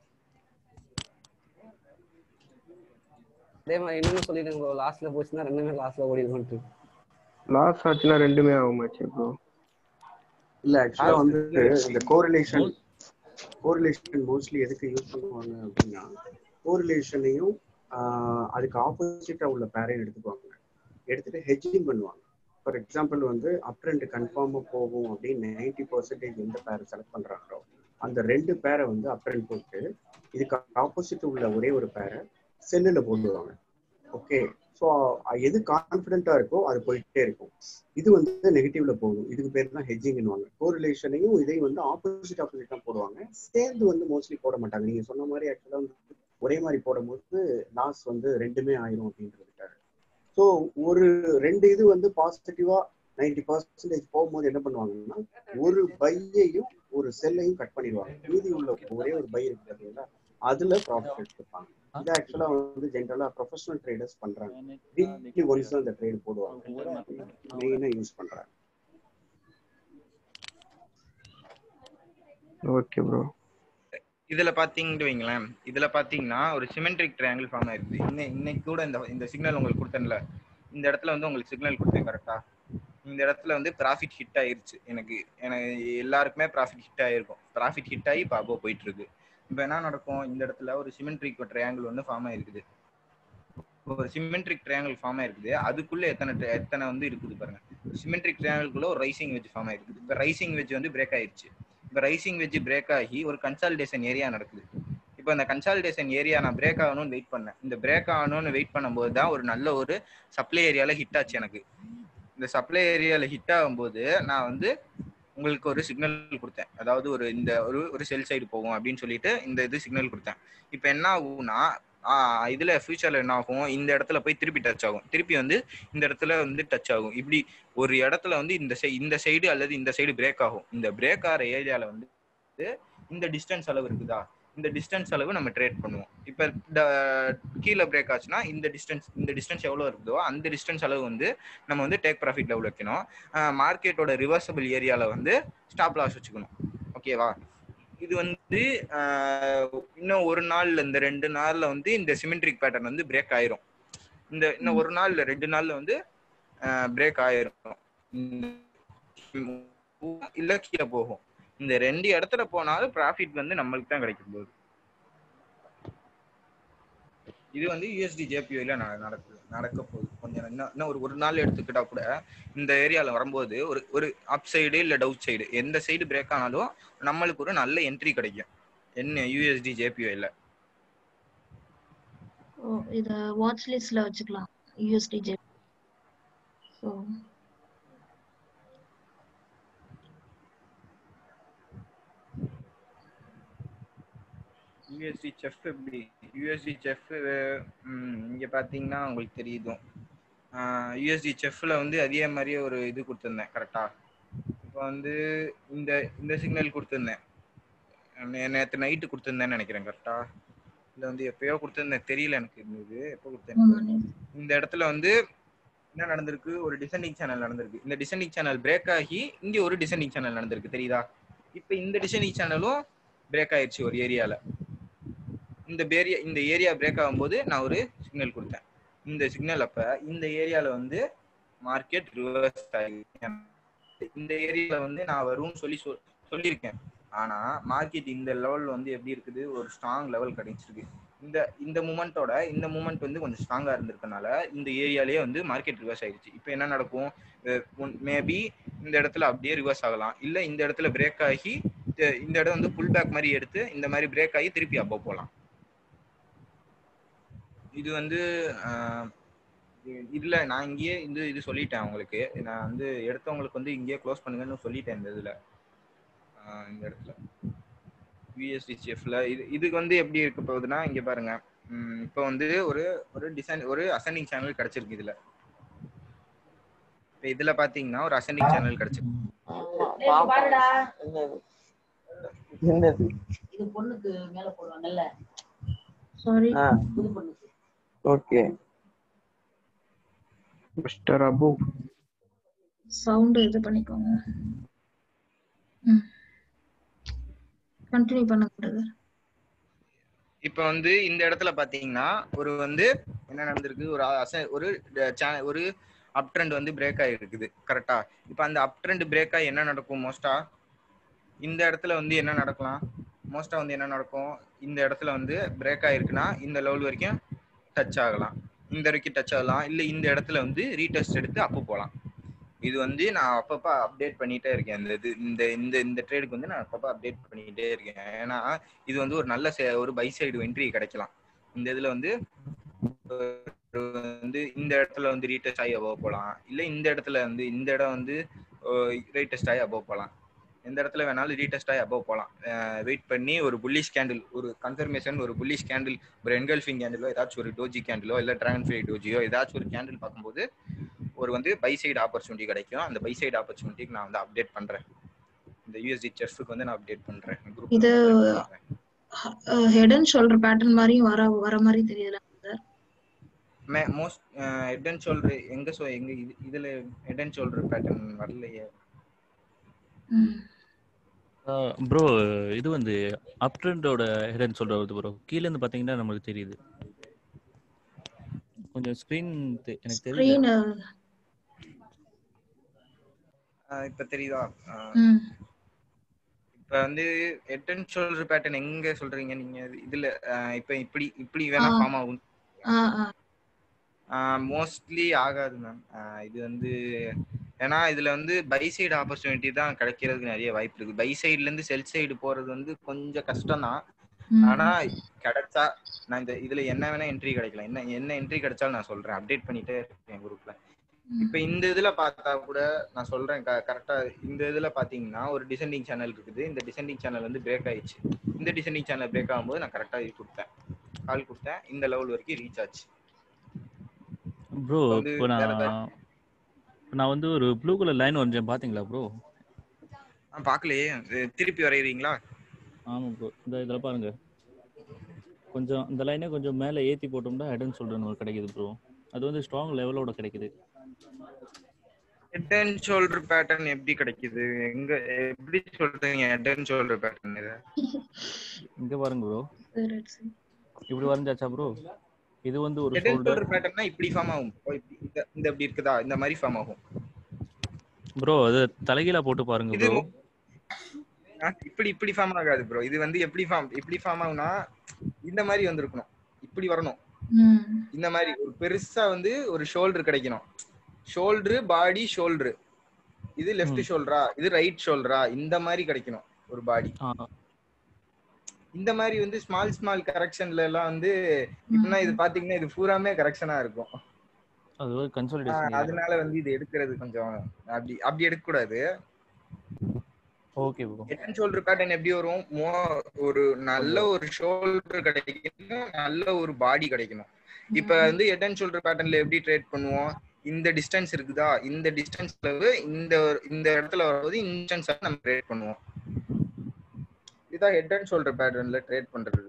Speaker 4: அதே மாதிரி இன்னொன்னு சொல்லிடுங்க ப்ரோ லாஸ்ட்ல போச்சுன்னா ரெண்டுமே லாஸ்ட்ல ஓடிடுவோம்ட்டு
Speaker 6: லாஸ் ஆச்சுன்னா ரெண்டுமே ஆகுமாச்சு ப்ரோ
Speaker 3: இல்ல ஆக்சுவலா வந்து இந்த கோரிலேஷன் கோரிலேஷன் மோஸ்ட்லி எதுக்கு யூஸ் பண்ணுவாங்க அப்படின்னா கோரிலேஷனையும் அதுக்கு ஆப்போசிட்டா உள்ள பேரையும் எடுத்துக்குவாங்க எடுத்துட்டு ஹெட்ஜிங் பண்ணுவாங்க ஃபார் எக்ஸாம்பிள் வந்து அப் ட்ரெண்ட் கன்ஃபார்மா போகும் அப்படின்னு நைன்டி பர்சன்டேஜ் எந்த பேரை செலக்ட் பண்றாங்களோ அந்த ரெண்டு பேரை வந்து அப் ட்ரெண்ட் போட்டு இதுக்கு ஆப்போசிட் உள்ள ஒரே ஒரு பேரை செல்லுல போடுவாங்க ஓகே ஸோ எது கான்ஃபிடென்ட்டா இருக்கோ அது போயிட்டே இருக்கும் இது வந்து நெகட்டிவ்ல போகும் இதுக்கு பேர் தான் ஹெட்ஜிங்னுவாங்க கோரிலேஷனையும் இதையும் வந்து ஆப்போசிட் ஆப்போசிட் தான் போடுவாங்க சேர்ந்து வந்து மோஸ்ட்லி போட மாட்டாங்க நீங்க சொன்ன மாதிரி ஆக்சுவலா வந்து ஒரே மாதிரி போடும்போது லாஸ் வந்து ரெண்டுமே ஆயிரும் அப்படின்றதுக்காக ஸோ ஒரு ரெண்டு இது வந்து பாசிட்டிவா நைன்டி பர்சன்டேஜ் போகும்போது என்ன பண்ணுவாங்கன்னா ஒரு பையையும் ஒரு செல்லையும் கட் பண்ணிடுவாங்க மீதி உள்ள ஒரே ஒரு பை இருக்கு பார்த்தீங்களா அதுல ப்ராஃபிட் எடுத்துப்பாங்க இது ஆக்சுவலா வந்து ஜென்ரலா ப்ரொஃபஷனல் ட்ரேடர்ஸ் பண்றாங்க வீக்லி ஒன்ஸ் தான் இந்த ட்ரேட் போடுவாங்க மெயினா யூஸ் பண்றாங்க
Speaker 6: ஓகே ப்ரோ
Speaker 2: இதுல பாத்தீங்கன்னு வைங்களேன் இதுல பாத்தீங்கன்னா ஒரு சிமெட்ரிக் ட்ரையாங்கிள் ஃபார்ம் ஆயிருக்கு இன்னை இன்னைக்கு கூட இந்த இந்த சிக்னல் உங்களுக்கு கொடுத்தேன்ல இந்த இடத்துல வந்து உங்களுக்கு சிக்னல் கொடுத்தேன் கரெக்டா இந்த இடத்துல வந்து ப்ராஃபிட் ஹிட் ஆயிருச்சு எனக்கு எனக்கு எல்லாருக்குமே ப்ராஃபிட் ஹிட் ஆயிருக்கும் ப்ராஃபிட் ஹிட் ஆகி இப்போ அப்போ போயிட்டு இருக்கு இப்போ என்ன நடக்கும் இந்த இடத்துல ஒரு சிமெட்ரிக் ட்ரையாங்கிள் வந்து ஃபார்ம் ஆயிருக்குது ஒரு சிமெட்ரிக் ட்ரையாங்கிள் ஃபார்ம் ஆயிருக்குது அதுக்குள்ள எத்தனை tri- எத்தனை வந்து இருக்குது பாருங்க சிமெட்ரிக் ட்ரையாங்கிள்குள்ள ஒரு ரைசிங் வெஜ் ஃபார்ம் ஆயிருக்குது இப்போ ரைசிங் வெஜ் வந்து பிரேக் ஆயிருச்சு இப்போ ரைசிங் வெஜ் பிரேக் ஆகி ஒரு கன்சாலிடேஷன் ஏரியா நடக்குது இப்போ இந்த கன்சாலிடேஷன் ஏரியா நான் பிரேக் ஆகணும்னு வெயிட் பண்ணேன் இந்த பிரேக் ஆகணும்னு வெயிட் பண்ணும்போது தான் ஒரு நல்ல ஒரு சப்ளை ஏரியால ஹிட் ஆச்சு எனக்கு இந்த சப்ளை ஏரியால ஹிட் ஆகும்போது நான் வந்து உங்களுக்கு ஒரு சிக்னல் கொடுத்தேன் அதாவது ஒரு இந்த ஒரு ஒரு செல் சைடு போகும் அப்படின்னு சொல்லிட்டு இந்த இது சிக்னல் கொடுத்தேன் இப்போ என்ன ஆகும்னா ஆஹ் இதுல ஃபியூச்சர்ல என்ன ஆகும் இந்த இடத்துல போய் திருப்பி டச் ஆகும் திருப்பி வந்து இந்த இடத்துல வந்து டச் ஆகும் இப்படி ஒரு இடத்துல வந்து இந்த சை- இந்த சைடு அல்லது இந்த சைடு பிரேக் ஆகும் இந்த பிரேக் ஆகிற ஏரியால வந்து இந்த டிஸ்டன்ஸ் அளவு இருக்குதா இந்த டிஸ்டன்ஸ் அளவு நம்ம ட்ரேட் பண்ணுவோம் இப்போ கீழே பிரேக் ஆச்சுன்னா இந்த டிஸ்டன்ஸ் இந்த டிஸ்டன்ஸ் எவ்வளோ இருக்குதோ அந்த டிஸ்டன்ஸ் அளவு வந்து நம்ம வந்து டேக் ப்ராஃபிட் லெவல் வைக்கணும் மார்க்கெட்டோட ரிவர்சபிள் ஏரியாவில் வந்து ஸ்டாப் லாஸ் வச்சுக்கணும் ஓகேவா இது வந்து ஆஹ், இன்னும் ஒரு நாள்ல இந்த ரெண்டு நாள்ல வந்து இந்த சிமெட்ரிக் பேட்டர்ன் வந்து பிரேக் ஆயிரும் இந்த இன்னும் ஒரு நாள் இல்ல ரெண்டு நாள்ல வந்து பிரேக் ஆயிரும் இந்த- இல்ல கீழே போகும் இந்த ரெண்டு இடத்துல போனாலும் ப்ராஃபிட் வந்து நம்மளுக்கு தான் கிடைக்கும் போகுது இது வந்து யூஎஸ்டி ஜேபிஐல நடக்குது நடக்க போகுது கொஞ்சம் இன்னும் இன்னும் ஒரு ஒரு நாள் எடுத்துக்கிட்டா கூட இந்த ஏரியால வரும்போது ஒரு ஒரு அப் சைடு இல்ல டவுன் சைடு எந்த சைடு பிரேக் ஆனாலும் நம்மளுக்கு ஒரு நல்ல என்ட்ரி கிடைக்கும் என்ன யூஎஸ்டி ஜேபிஐல
Speaker 1: ஓ இத வாட்ச் லிஸ்ட்ல வச்சுக்கலாம் USD J so
Speaker 2: USD chef எப்படி யூஎஸ்டி செஃப் இங்க பாத்தீங்கன்னா உங்களுக்கு தெரியுதும் யூஎஸ்டி செஃப்ல வந்து அதே மாதிரியே ஒரு இது கொடுத்துருந்தேன் கரெக்டா இப்போ வந்து இந்த இந்த சிக்னல் கொடுத்துருந்தேன் நே- நேத்து நைட்டு கொடுத்துருந்தேன்னு நினைக்கிறேன் கரெக்டா இல்ல வந்து எப்பயோ கொடுத்துருந்தேன் தெரியல எனக்கு இந்த இது எப்போ கொடுத்தேன் இந்த இடத்துல வந்து என்ன நடந்திருக்கு ஒரு டிசெண்டிங் சேனல் நடந்திருக்கு இந்த டிசெண்டிங் சேனல் பிரேக் ஆகி இங்க ஒரு டிசெண்டிங் சேனல் நடந்திருக்கு தெரியுதா இப்போ இந்த டிசெண்டிங் சேனலும் பிரேக் ஆயிடுச்சு ஒரு ஏரியால இந்த ஏரியா இந்த ஏரியா பிரேக் ஆகும்போது நான் ஒரு சிக்னல் கொடுத்தேன் இந்த சிக்னல் அப்ப இந்த ஏரியால வந்து மார்க்கெட் ரிவர்ஸ் ஆகி இந்த ஏரியால வந்து நான் வரும்னு சொல்லி சொல் சொல்லியிருக்கேன் ஆனா மார்க்கெட் இந்த லெவல் வந்து எப்படி இருக்குது ஒரு ஸ்ட்ராங் லெவல் கிடைச்சிருக்கு இந்த இந்த மூமெண்ட்டோட இந்த மூமெண்ட் வந்து கொஞ்சம் ஸ்ட்ராங்கா இருந்திருக்கனால இந்த ஏரியாலேயே வந்து மார்க்கெட் ரிவர்ஸ் ஆயிடுச்சு இப்போ என்ன நடக்கும் மேபி இந்த இடத்துல அப்படியே ரிவர்ஸ் ஆகலாம் இல்ல இந்த இடத்துல பிரேக் ஆகி இந்த- இந்த இடம் வந்து புல் பேக் மாதிரி எடுத்து இந்த மாதிரி பிரேக் ஆகி திருப்பி அப்போ போகலாம் இது வந்து ஆஹ், இ- இதுல நான் இங்கேயே இந்த இது சொல்லிட்டேன் உங்களுக்கு நான் வந்து எடுத்தவங்களுக்கு வந்து இங்கேயே க்ளோஸ் பண்ணுங்கன்னு சொல்லிட்டேன் இந்த இதுல ஆஹ், இந்த இடத்துல விஎஸ்டிசிஎஃப்ல இது இதுக்கு வந்து எப்படி இருக்க போகுதுன்னா இங்க பாருங்க ம், இப்போ வந்து ஒரு ஒரு டிசைன் ஒரு அசெண்டிங் சேனல் கிடைச்சிருக்கு இதுல இப்ப இப்போ இதுல பாத்தீங்கன்னா ஒரு அசெண்டிங் சேனல் கிடைச்சிருக்கு
Speaker 7: என்னது
Speaker 8: இது பொண்ணுக்கு மேல போடுவாங்கல்ல
Speaker 1: சாரி
Speaker 7: ஆ
Speaker 8: புது பொண்ணுக்கு
Speaker 7: ஓகே
Speaker 6: மிஸ்டர் அபு
Speaker 1: சவுண்ட் இது பண்ணிக்கோங்க கண்டினியூ பண்ண கூடாது
Speaker 2: இப்போ வந்து இந்த இடத்துல பாத்தீங்கன்னா ஒரு வந்து என்ன நடந்திருக்கு ஒரு அச- ஒரு cha- ஒரு அப் ட்ரெண்ட் வந்து பிரேக் ஆகிருக்குது கரெக்டா இப்போ அந்த அப் ட்ரெண்ட் பிரேக் ஆகி என்ன நடக்கும் மோஸ்டா இந்த இடத்துல வந்து என்ன நடக்கலாம் மோஸ்டா வந்து என்ன நடக்கும் இந்த இடத்துல வந்து பிரேக் ஆயிருக்குன்னா இந்த லெவல் வரைக்கும் டச் ஆகலாம் இந்த வரைக்கும் டச் ஆகலாம் இல்ல இந்த இடத்துல வந்து ரீடெஸ்ட் எடுத்து அப்போ போகலாம் இது வந்து நான் அப்பப்ப அப்டேட் பண்ணிட்டே இருக்கேன் இந்த இது இந்த இந்த இந்த ட்ரேடுக்கு வந்து நான் அப்பப்ப அப்டேட் பண்ணிட்டே இருக்கேன் ஏன்னா இது வந்து ஒரு நல்ல se- ஒரு பை சைடு என்ட்ரி கிடைக்கலாம் இந்த இதுல வந்து ஒரு வந்து இந்த இடத்துல வந்து ரீடெஸ்ட் ஆகி அபோவ் போகலாம் இல்ல இந்த இடத்துல வந்து இந்த இடம் வந்து ரீடெஸ்ட் ஆகி அபோவ் போகலாம் எந்த இடத்துல வேணாலும் ரீடெஸ்ட் ஆகி அபோவ் போகலாம் வெயிட் பண்ணி ஒரு புல்லிஷ் கேண்டில் ஒரு கன்ஃபர்மேஷன் ஒரு புல்லிஷ் கேண்டில் ஒரு என்கல்ஃபிங் கேண்டிலோ ஏதாச்சும் ஒரு டோஜி கேண்டிலோ இல்ல டிராகன் ஃபிளை டோஜியோ ஏதாச்சும் ஒரு கேண்டில் பார்க்கும்போது ஒரு வந்து பை சைடு ஆப்பர்ச்சுனிட்டி கிடைக்கும் அந்த பை சைடு ஆப்பர்ச்சுனிட்டிக்கு நான் வந்து அப்டேட் பண்றேன் இந்த யூஎஸ்டி செஃப்க்கு வந்து நான் அப்டேட் பண்றேன் group ல
Speaker 1: இது
Speaker 2: வந்து update பண்றேன்.
Speaker 1: ஹெடன் ஷோல்டர் பேட்டர்ன் மாதிரியும் வர வர மாதிரி தெரியல sir
Speaker 2: most head and shoulder எங்க சோ எங்க இது- இதுல ஹெட் அண்ட் ஷோல்டர் பேட்டர்ன் வரலையே
Speaker 5: ப்ரோ இது வந்து அப் ட்ரெண்டோட ஹெடன் சொல்றது ப்ரோ கீழ இருந்து பாத்தீங்கன்னா நமக்கு தெரியுது கொஞ்சம் ஸ்கிரீன் எனக்கு தெரியல
Speaker 1: ஸ்க்ரீன்
Speaker 2: அஹ் இப்ப தெரியுதா அஹ்
Speaker 1: ம்
Speaker 2: இப்ப வந்து ஹெட் அண்ட் ஷோல்டர் பேட்டர்ன் எங்க சொல்றீங்க நீங்க இதுல அஹ் இப்ப இப்படி இப்படி வேணா
Speaker 1: ஆ.
Speaker 2: ஃபார்ம் ஆகும்
Speaker 1: ஆ ஆ
Speaker 2: மோஸ்ட்லி ஆகாது மேம் இது வந்து ஏன்னா இதுல வந்து பை சைடு ஆப்பர்ச்சுனிட்டி தான் கிடைக்கிறதுக்கு நிறைய வாய்ப்பு இருக்கு பை சைடுல இருந்து செல் சைடு போறது வந்து கொஞ்சம் கஷ்டம் தான்
Speaker 1: ம்.
Speaker 2: ஆனா கிடைச்சா நான் இந்த இதுல என்ன வேணா என்ட்ரி கிடைக்கலாம் என்ன என்ன என்ட்ரி கிடைச்சாலும் நான் சொல்றேன் அப்டேட் பண்ணிட்டே இருக்கேன் குரூப்ல இப்ப இந்த இதுல பார்த்தா கூட நான் சொல்றேன் கரெக்டா இந்த இதுல பாத்தீங்கன்னா ஒரு டிசெண்டிங் சேனல் இருக்குது இந்த டிசெண்டிங் சேனல் வந்து பிரேக் ஆயிடுச்சு இந்த டிசெண்டிங் சேனல் பிரேக் ஆகும்போது நான் கரெக்டா இது கொடுத்தேன் கால் கொடுத்தேன் இந்த லெவல் வரைக்கும் ரீச் ஆச்சு
Speaker 5: ப்ரோ
Speaker 2: இப்ப வந்து
Speaker 5: இப்போ நான்
Speaker 2: வேற ஏதாவது-
Speaker 5: இப்ப நான் வந்து ஒரு ப்ளூ கலர் லைன் வரைஞ்சேன் பாத்தீங்களா ப்ரோ
Speaker 2: ஆ பாக்கலையே இது திருப்பி வரைகிறீங்களா
Speaker 5: ஆமா ப்ரோ இந்த இதுல பாருங்க கொஞ்சம் இந்த லைனே கொஞ்சம் மேலே ஏத்தி போட்டோம்னா ஹெடன் சொல்றேன்னு ஒரு கிடைக்குது ப்ரோ அது வந்து ஸ்ட்ராங் லெவலோட கிடைக்குது
Speaker 2: ஹெட் அண்ட் ஷோல்டர் பேட்டர்ன் எப்படி கிடைக்குது எங்க எப்படி சொல்றீங்க ஹெட் அண்ட் ஷோல்டர் பேட்டர்ன் இது
Speaker 5: இங்க பாருங்க ப்ரோ
Speaker 1: சரி சரி
Speaker 5: இப்படி வரைஞ்சாச்சா ப்ரோ இது வந்து ஒரு
Speaker 2: ஹெட் அண்ட்
Speaker 5: ஷோல்டர்
Speaker 2: ஷோல்டர் பேட்டர்னா இப்படி ஃபார்ம் ஆகும் ஓ, இப்படி- இந்த இந்த இப்படி இருக்குதா இந்த மாதிரி ஃபார்ம் ஆகும்
Speaker 5: ப்ரோ அது தலைகீழா போட்டு பாருங்க
Speaker 2: இது
Speaker 5: ப்ரோ
Speaker 2: ஆ, இப்படி இப்படி ஃபார்ம் ஆகாது ப்ரோ இது வந்து எப்படி ஃபார்ம் இப்படி ஃபார்ம் ஆகும்னா இந்த மாதிரி வந்திருக்கணும் இப்படி வரணும்
Speaker 1: ம்
Speaker 2: இந்த மாதிரி ஒரு பெருசா வந்து ஒரு ஷோல்டர் கிடைக்கணும் ஷோல்டர் பாடி ஷோல்டர் இது லெஃப்ட் ஷோல்டரா இது ரைட் ஷோல்டரா இந்த மாதிரி கிடைக்கணும் ஒரு பாடி இந்த மாதிரி வந்து ஸ்மால் ஸ்மால் கரெக்ஷன்ல எல்லாம் வந்து இப்பனா இது பாத்தீங்கன்னா இது பூராமே கரெக்ஷனா இருக்கும்
Speaker 5: அது ஒரு
Speaker 2: ஆ,
Speaker 5: கன்சல்டேஷன்
Speaker 2: அதனால வந்து இது எடுக்கிறது கொஞ்சம் அப்படி அப்படி எடுக்க கூடாது
Speaker 5: okay bro
Speaker 2: head and shoulder pattern எப்படி வரும் மோ ஒரு நல்ல ஒரு ஷோல்டர் கிடைக்கணும் நல்ல ஒரு பாடி கிடைக்கணும் இப்ப வந்து ஹெட் அண்ட் ஷோல்டர் பேட்டர்ன்ல எப்படி ட்ரேட் பண்ணுவோம் இந்த டிஸ்டன்ஸ் இருக்குதா இந்த டிஸ்டன்ஸ்ல இந்த ஒரு- இந்த இடத்துல வரும்போது இந்த டிஸ்டன்ஸ் நம்ம ட்ரேட் பண்ணுவோம் இதுதான் ஹெட் அண்ட் ஷோல்டர் பேட்டர்ன்ல ட்ரேட் பண்றது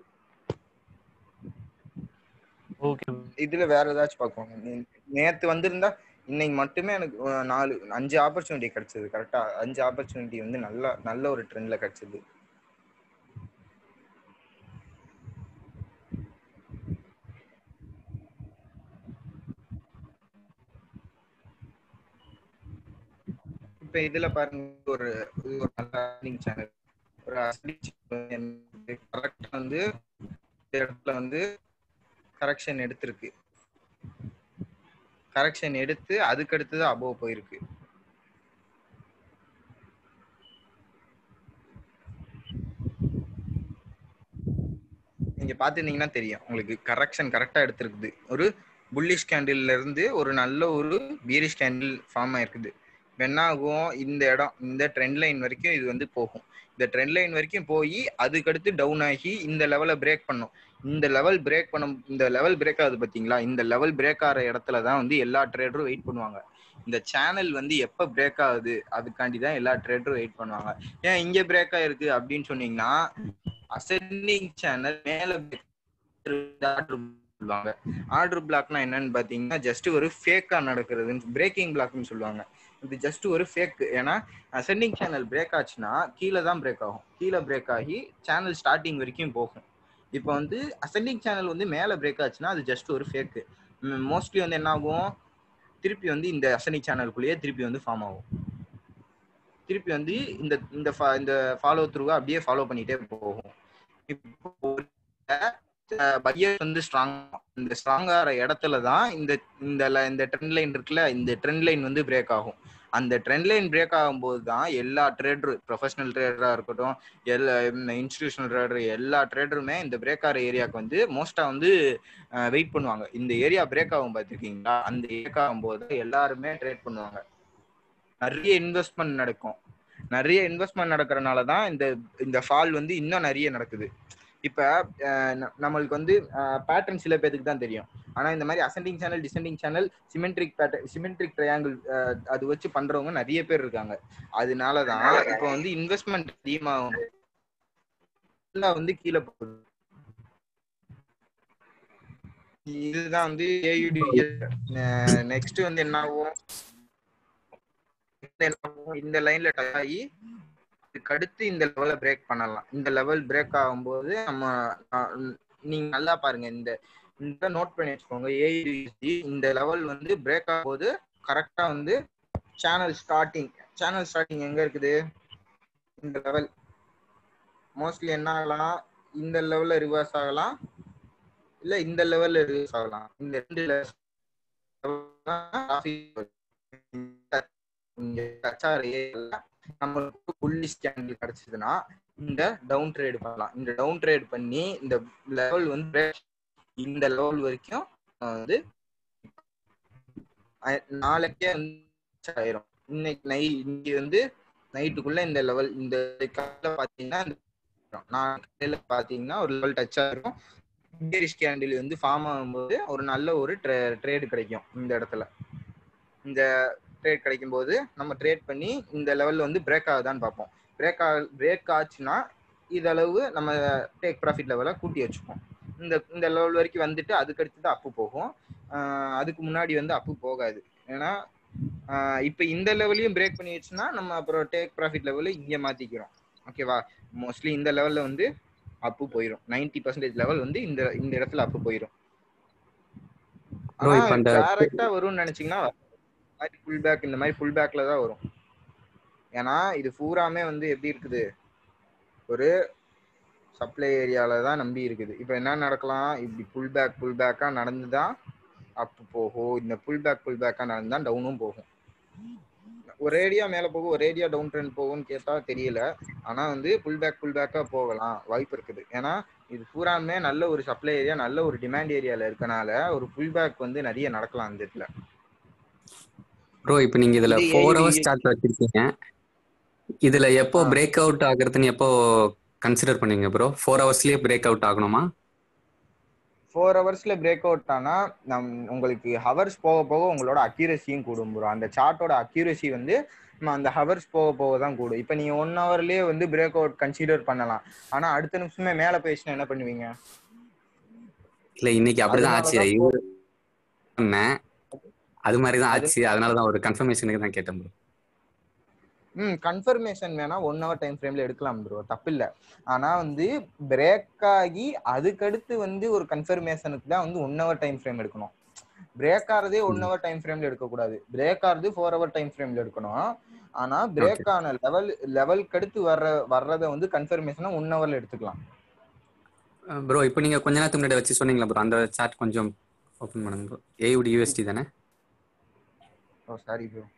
Speaker 5: ஓகே
Speaker 2: இதுல வேற ஏதாச்சும் பார்ப்போம் நே- நேத்து வந்திருந்தா இன்னைக்கு மட்டுமே எனக்கு அஹ், நாலு அஞ்சு ஆப்பர்ச்சுனிட்டி கிடைச்சது கரெக்டா அஞ்சு ஆப்பர்ச்சுனிட்டி வந்து நல்ல நல்ல ஒரு ட்ரெண்ட்ல கிடைச்சது இப்ப இதுல பாருங்க ஒரு இது ஒரு நல்ல earning channel ஒரு கரெக்ட் வந்து இந்த இடத்துல வந்து கரெக்ஷன் எடுத்திருக்கு கரெக்ஷன் எடுத்து அதுக்கு அடுத்தது அபோவ் போயிருக்கு நீங்க பாத்துருந்தீங்கன்னா தெரியும் உங்களுக்கு கரெக்ஷன் கரெக்டா எடுத்திருக்குது ஒரு புல்லிஷ் கேண்டில்ல இருந்து ஒரு நல்ல ஒரு பீரிஷ் கேண்டில் ஃபார்ம் ஆயிருக்குது இப்ப என்ன ஆகும் இந்த இடம் இந்த ட்ரெண்ட் லைன் வரைக்கும் இது வந்து போகும் இந்த ட்ரெண்ட் லைன் வரைக்கும் போய் அதுக்கடுத்து டவுன் ஆகி இந்த லெவலை பிரேக் பண்ணும் இந்த லெவல் பிரேக் பண்ண இந்த லெவல் பிரேக் ஆகுது பாத்தீங்களா இந்த லெவல் பிரேக் ஆகிற இடத்துல தான் வந்து எல்லா ட்ரேடரும் வெயிட் பண்ணுவாங்க இந்த சேனல் வந்து எப்ப பிரேக் ஆகுது அதுக்காண்டி தான் எல்லா ட்ரேடரும் வெயிட் பண்ணுவாங்க ஏன் இங்க பிரேக் ஆயிருக்கு அப்படின்னு சொன்னீங்கன்னா அசெண்டிங் சேனல் மேல ஆர்டர் சொல்லுவாங்க ஆர்டர் பிளாக்னா என்னன்னு பாத்தீங்கன்னா ஜஸ்ட் ஒரு ஃபேக்கா நடக்கிறதுன்னு பிரேக்கிங் பிளாக்னு சொல்லுவாங்க இது ஜஸ்ட் ஒரு ஃபேக் ஏன்னா அசெண்டிங் சேனல் பிரேக் ஆச்சுன்னா கீழே தான் பிரேக் ஆகும் கீழே பிரேக் ஆகி சேனல் ஸ்டார்டிங் வரைக்கும் போகும் இப்போ வந்து அசெண்டிங் சேனல் வந்து மேலே பிரேக் ஆச்சுன்னா அது ஜஸ்ட் ஒரு ஃபேக்கு மோஸ்ட்லி வந்து என்ன ஆகும் திருப்பி வந்து இந்த அசெண்டிங் சேனலுக்குள்ளேயே திருப்பி வந்து ஃபார்ம் ஆகும் திருப்பி வந்து இந்த இந்த fa- இந்த ஃபாலோ த்ரூவை அப்படியே ஃபாலோ பண்ணிட்டே போகும் இப்போ பையர் வந்து ஸ்ட்ராங் இந்த ஸ்ட்ராங் ஆகிற இடத்துல தான் இந்த இந்த ல- இந்த ட்ரெண்ட் லைன் இருக்குல்ல இந்த ட்ரெண்ட் லைன் வந்து பிரேக் ஆகும் அந்த ட்ரெண்ட் லைன் பிரேக் ஆகும்போது தான் எல்லா ட்ரேடர் ப்ரொஃபஷனல் ட்ரேடரா இருக்கட்டும் எல்லா இன்ஸ்டிடியூஷனல் ட்ரேடர் எல்லா ட்ரேடருமே இந்த பிரேக் ஆகிற ஏரியாவுக்கு வந்து மோஸ்டா வந்து வெயிட் பண்ணுவாங்க இந்த ஏரியா பிரேக் ஆகும் பார்த்துருக்கீங்களா அந்த பிரேக் ஆகும்போது எல்லாருமே ட்ரேட் பண்ணுவாங்க நிறைய இன்வெஸ்ட்மெண்ட் நடக்கும் நிறைய இன்வெஸ்ட்மெண்ட் நடக்கிறனால தான் இந்த இந்த ஃபால் வந்து இன்னும் நிறைய நடக்குது இப்ப அஹ், ந- நம்மளுக்கு வந்து பேட்டர்ன் சில பேருக்கு தான் தெரியும் ஆனா இந்த மாதிரி ascending channel descending channel symmetric pattern symmetric triangle அது வச்சு பண்றவங்க நிறைய பேர் இருக்காங்க அதனால தான் இப்போ வந்து இன்வெஸ்ட்மெண்ட் அதிகமாகும் எல்லாம் வந்து கீழே போகுது இதுதான் வந்து ஏயுடி நெக்ஸ்ட் வந்து என்ன ஆகும் இந்த என்ன ஆகும்? இந்த லைன்ல டச் ஆகி அதுக்கு அடுத்து இந்த லெவலை பிரேக் பண்ணலாம் இந்த லெவல் பிரேக் ஆகும்போது நம்ம அஹ், நீங்க நல்லா பாருங்க இந்த இந்த நோட் பண்ணி வச்சுக்கோங்க ஏயுடி இந்த லெவல் வந்து பிரேக் ஆகும்போது கரெக்டா வந்து சேனல் ஸ்டார்டிங் சேனல் ஸ்டார்டிங் எங்க இருக்குது இந்த லெவல் மோஸ்ட்லி என்ன ஆகலாம் இந்த லெவல்ல ரிவர்ஸ் ஆகலாம் இல்ல இந்த லெவல்ல ரிவர்ஸ் ஆகலாம் இந்த ரெண்டு level நம்மளுக்கு புள்ளி ஸ்கேண்டில் கிடைச்சதுன்னா இந்த டவுன் ட்ரேட் பண்ணலாம் இந்த டவுன் ட்ரேட் பண்ணி இந்த லெவல் வந்து break- இந்த லெவல் வரைக்கும் வந்து அஹ் நாளைக்கே வந்து ஆயிரும் இன்னைக்கு நை இன்னைக்கு வந்து நைட்டுக்குள்ள இந்த லெவல் இந்த காலையில பாத்தீங்கன்னா நான் காலையில பாத்தீங்கன்னா ஒரு லெவல் டச் ஆயிரும் பேரிஷ் கேண்டில் வந்து ஃபார்ம் ஆகும்போது ஒரு நல்ல ஒரு ட்ரேடு கிடைக்கும் இந்த இடத்துல இந்த ட்ரேட் கிடைக்கும் போது நம்ம ட்ரேட் பண்ணி இந்த லெவல்ல வந்து பிரேக் ஆகுதான்னு பார்ப்போம் பிரேக் ஆ பிரேக் ஆச்சுன்னா இதளவு நம்ம டேக் ப்ராஃபிட் லெவலை கூட்டி வச்சுப்போம் இந்த இந்த லெவல் வரைக்கும் வந்துட்டு அதுக்கு அடுத்து தான் அப்பு போகும் ஆஹ் அதுக்கு முன்னாடி வந்து அப்பு போகாது ஏன்னா ஆஹ் இப்போ இந்த லெவலையும் பிரேக் பண்ணி வச்சுன்னா நம்ம அப்புறம் டேக் ப்ராஃபிட் லெவலு இங்கே மாத்திக்கிறோம் ஓகேவா மோஸ்ட்லி இந்த லெவல்ல வந்து அப்பு போயிடும் நைன்டி பர்சன்டேஜ் லெவல் வந்து இந்த இந்த இடத்துல அப்பு போயிடும்
Speaker 9: Bro, இப்ப அந்த-
Speaker 2: டேரக்டா வரும்னு நினைச்சீங்கன்னா மாதிரி ஃபுல் பேக் இந்த மாதிரி ஃபுல் பேக்ல தான் வரும் ஏன்னா இது பூராமே வந்து எப்படி இருக்குது ஒரு சப்ளை ஏரியால தான் நம்பி இருக்குது இப்போ என்ன நடக்கலாம் இப்படி புல் பேக் புல் பேக்கா நடந்து தான் அப் போகும் இந்த புல் பேக் புல் பேக்கா நடந்து தான் டவுனும் போகும் ஒரேடியா மேல போகும் ஒரேடியா டவுன் ட்ரெண்ட் போகும்னு கேட்டா தெரியல ஆனா வந்து புல் பேக் புல் பேக்கா போகலாம் வாய்ப்பு இருக்குது ஏன்னா இது பூராமே நல்ல ஒரு சப்ளை ஏரியா நல்ல ஒரு டிமாண்ட் ஏரியால இருக்கனால ஒரு புல் பேக் வந்து நிறைய நடக்கலாம் அந்த இடத்துல
Speaker 9: ப்ரோ இப்போ நீங்க இதுல
Speaker 2: இது
Speaker 9: ஃபோர்
Speaker 2: AUD
Speaker 9: ஹவர்ஸ் சார்ட் வச்சிருக்கீங்க இதுல எப்போ
Speaker 2: ஆ.
Speaker 9: பிரேக் அவுட் ஆகுறதுன்னு எப்போ கன்சிடர் பண்ணீங்க ப்ரோ ஃபோர் ஹவர்ஸ்லயே பிரேக் அவுட் ஆகணுமா
Speaker 2: ஃபோர் ஹவர்ஸ்ல பிரேக் அவுட் ஆனா நம் உங்களுக்கு ஹவர்ஸ் போக போக உங்களோட அக்யூரசியும் கூடும் ப்ரோ அந்த சார்ட்டோட அக்யூரசி வந்து நம்ம அந்த ஹவர்ஸ் போக போக தான் கூடும் இப்போ நீங்க ஒன் ஹவர்லயே வந்து பிரேக் அவுட் கன்சிடர் பண்ணலாம் ஆனா அடுத்த நிமிஷமே மேல போயிடுச்சுன்னா என்ன பண்ணுவீங்க
Speaker 9: இல்ல இன்னைக்கு அப்படிதான் ஆச்சு
Speaker 2: அதனாலதான்
Speaker 9: இது பண்ணேன் அது மாதிரி தான்
Speaker 2: அது-
Speaker 9: ஆச்சு அதனால தான் ஒரு கன்ஃபர்மேஷனுக்கு தான் கேட்டேன் ப்ரோ
Speaker 2: ம் கன்ஃபர்மேஷன் வேணா ஒன் ஹவர் டைம் ஃப்ரேம்ல எடுக்கலாம் ப்ரோ தப்பு இல்ல ஆனா வந்து பிரேக் ஆகி அதுக்கடுத்து வந்து ஒரு கன்ஃபர்மேஷனுக்கு தான் வந்து ஒன் ஹவர் டைம் ஃப்ரேம் எடுக்கணும் பிரேக் ஆறதே ஒன் ஹவர் டைம் ஃப்ரேம்ல எடுக்கக்கூடாது பிரேக் ஆறது ஃபோர் ஹவர் டைம் ஃப்ரேம்ல எடுக்கணும் ஆனா பிரேக் ஆன லெவல் லெவலுக்கு அடுத்து வர்ற வர்றதை வந்து கன்ஃபர்மேஷனா ஒன் ஹவர்ல எடுத்துக்கலாம்
Speaker 9: ப்ரோ இப்போ நீங்க கொஞ்ச நேரத்துக்கு முன்னாடி வச்சு சொன்னீங்களா ப்ரோ அந்த சார்ட் கொஞ்சம் ஓப்பன் பண்ணுங்க ப்ரோ ஏயுடி யூஎஸ்டி தானே
Speaker 2: ஓ சாரி ப்ரோ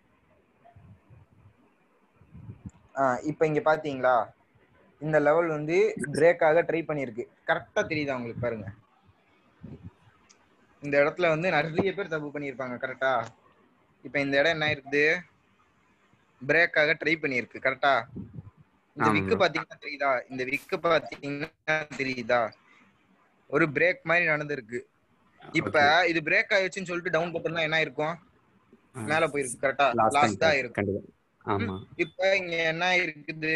Speaker 2: இப்போ இங்க பாத்தீங்களா இந்த லெவல் வந்து பிரேக் ஆக ட்ரை பண்ணிருக்கு கரெக்டா தெரியுதா உங்களுக்கு பாருங்க இந்த இடத்துல வந்து நிறைய பேர் தப்பு பண்ணியிருப்பாங்க கரெக்டா இப்போ இந்த இடம் என்ன இருக்குது பிரேக் ஆக ட்ரை பண்ணியிருக்கு கரெக்டா இந்த
Speaker 9: ஆமா
Speaker 2: விக்கு
Speaker 9: bro.
Speaker 2: பாத்தீங்கன்னா தெரியுதா இந்த விக்கு பாத்தீங்கன்னா தெரியுதா ஒரு பிரேக் மாதிரி நடந்திருக்கு இப்ப இது பிரேக் ஆயிடுச்சுன்னு சொல்லிட்டு டவுன் பட்டோம்னா என்ன இருக்கும் மேல போயிருக்கு கரெக்டா
Speaker 9: லாஸ்ட்
Speaker 2: லாஸ்ட் தான் இருக்கு
Speaker 9: கண்டிப்பா ஆமா
Speaker 2: இப்ப இங்க என்ன இருக்குது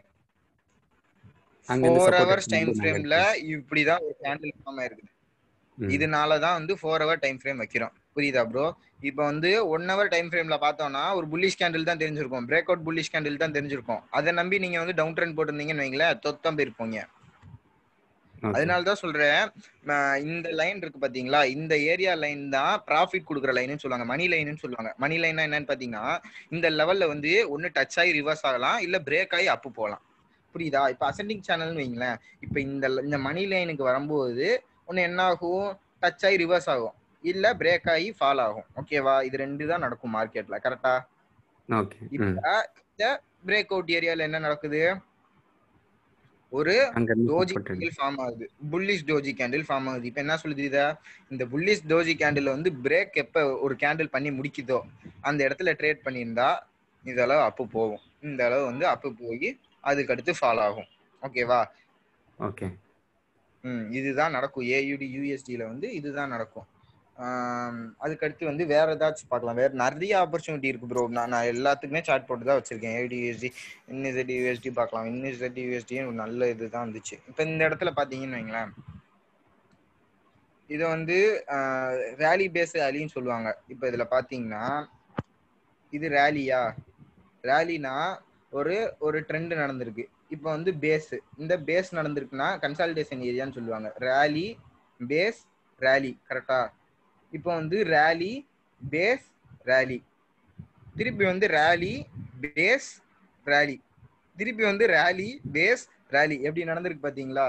Speaker 9: அங்க இருந்து
Speaker 2: ஃபோர்
Speaker 9: support
Speaker 2: ஹவர்ஸ்
Speaker 9: எடுத்து
Speaker 2: டைம்
Speaker 9: மேல
Speaker 2: ஃப்ரேம்ல
Speaker 9: இருக்கு.
Speaker 2: இப்படிதான் ஒரு கேண்டில் ஃபார்ம் ஆயிருக்குது
Speaker 9: ம்.
Speaker 2: இதனால தான் வந்து ஃபோர் ஹவர் டைம் ஃப்ரேம் வைக்கிறோம் புரியுதா ப்ரோ இப்போ வந்து ஒன் ஹவர் டைம் ஃப்ரேம்ல பார்த்தோம்னா ஒரு புல்லிஷ் கேண்டில் தான் தெரிஞ்சிருக்கும் பிரேக் அவுட் புல்லிஷ் கேண்டில் தான் தெரிஞ்சிருக்கும் அதை நம்பி நீங்க வந்து டவுன் ட்ரெண்ட் போட்டிருந்தீங்கன்னு வைங்களேன் தொத்தம் போயிருப்பீங்க
Speaker 9: Okay.
Speaker 2: அதனால தான் சொல்றேன் நான் இந்த லைன் இருக்கு பாத்தீங்களா இந்த ஏரியா லைன் தான் ப்ராஃபிட் கொடுக்குற லைன்னு சொல்லுவாங்க மணி லைன்னு சொல்லுவாங்க மணி லைன்னா என்னன்னு பாத்தீங்கன்னா இந்த லெவல்ல வந்து ஒன்னு டச் ஆகி ரிவர்ஸ் ஆகலாம் இல்ல பிரேக் ஆகி அப்பு போகலாம் புரியுதா இப்ப அசெண்டிங் சேனல்னு வைங்களேன் இப்ப இந்த இந்த மணி லைனுக்கு வரும்போது ஒன்னு என்ன ஆகும் டச் ஆகி ரிவர்ஸ் ஆகும் இல்ல பிரேக் ஆகி ஃபால் ஆகும் ஓகேவா இது ரெண்டு தான் நடக்கும் மார்க்கெட்ல கரெக்டா
Speaker 9: ஓகே ம்
Speaker 2: இப்ப இந்த பிரேக் அவுட் ஏரியால என்ன நடக்குது ஒரு
Speaker 9: அங்க இருந்து
Speaker 2: டோஜி
Speaker 9: support எடுத்து.
Speaker 2: கேண்டில் ஃபார்ம் ஆகுது புல்லிஷ் டோஜி கேண்டில் ஃபார்ம் ஆகுது இப்போ என்ன சொல்லுது இத இந்த புல்லிஷ் டோஜி கேண்டில் வந்து பிரேக் எப்ப ஒரு கேண்டில் பண்ணி முடிக்குதோ அந்த இடத்துல ட்ரேட் பண்ணியிருந்தா இந்த அளவு அப்பு போகும் இந்த அளவு வந்து அப்பு போய் அதுக்கு அடுத்து ஃபால் ஆகும் ஓகேவா
Speaker 9: ஓகே
Speaker 2: ம் இதுதான் நடக்கும் ஏயுடி யூஎஸ்டியில் வந்து இதுதான் நடக்கும் ஆம், அதுக்கடுத்து வந்து வேற ஏதாச்சும் பார்க்கலாம் வேற நிறைய ஆப்பர்ச்சுனிட்டி இருக்கு ப்ரோ நான் நான் எல்லாத்துக்குமே சார்ட் போட்டு தான் வச்சிருக்கேன் ஏடி யூஎஸ்டி இன்னிசெட் யூஎஸ்டி பார்க்கலாம் இன்னிசெட் யூஎஸ்டி ஒரு நல்ல இதுதான் இருந்துச்சு இப்போ இந்த இடத்துல பார்த்தீங்கன்னு வைங்களேன் இது வந்து ரேலி பேஸ் ரேலின்னு சொல்லுவாங்க இப்போ இதில் பார்த்தீங்கன்னா இது ரேலியா ரேலினா ஒரு ஒரு ட்ரெண்ட் நடந்திருக்கு இப்போ வந்து பேஸ் இந்த பேஸ் நடந்திருக்குன்னா கன்சாலிடேஷன் ஏரியான்னு சொல்லுவாங்க ரேலி பேஸ் ரேலி கரெக்டா இப்போ வந்து ரேலி பேஸ் ரேலி திருப்பி வந்து ரேலி பேஸ் ரேலி திருப்பி வந்து ரேலி பேஸ் ரேலி எப்படி நடந்திருக்கு பாத்தீங்களா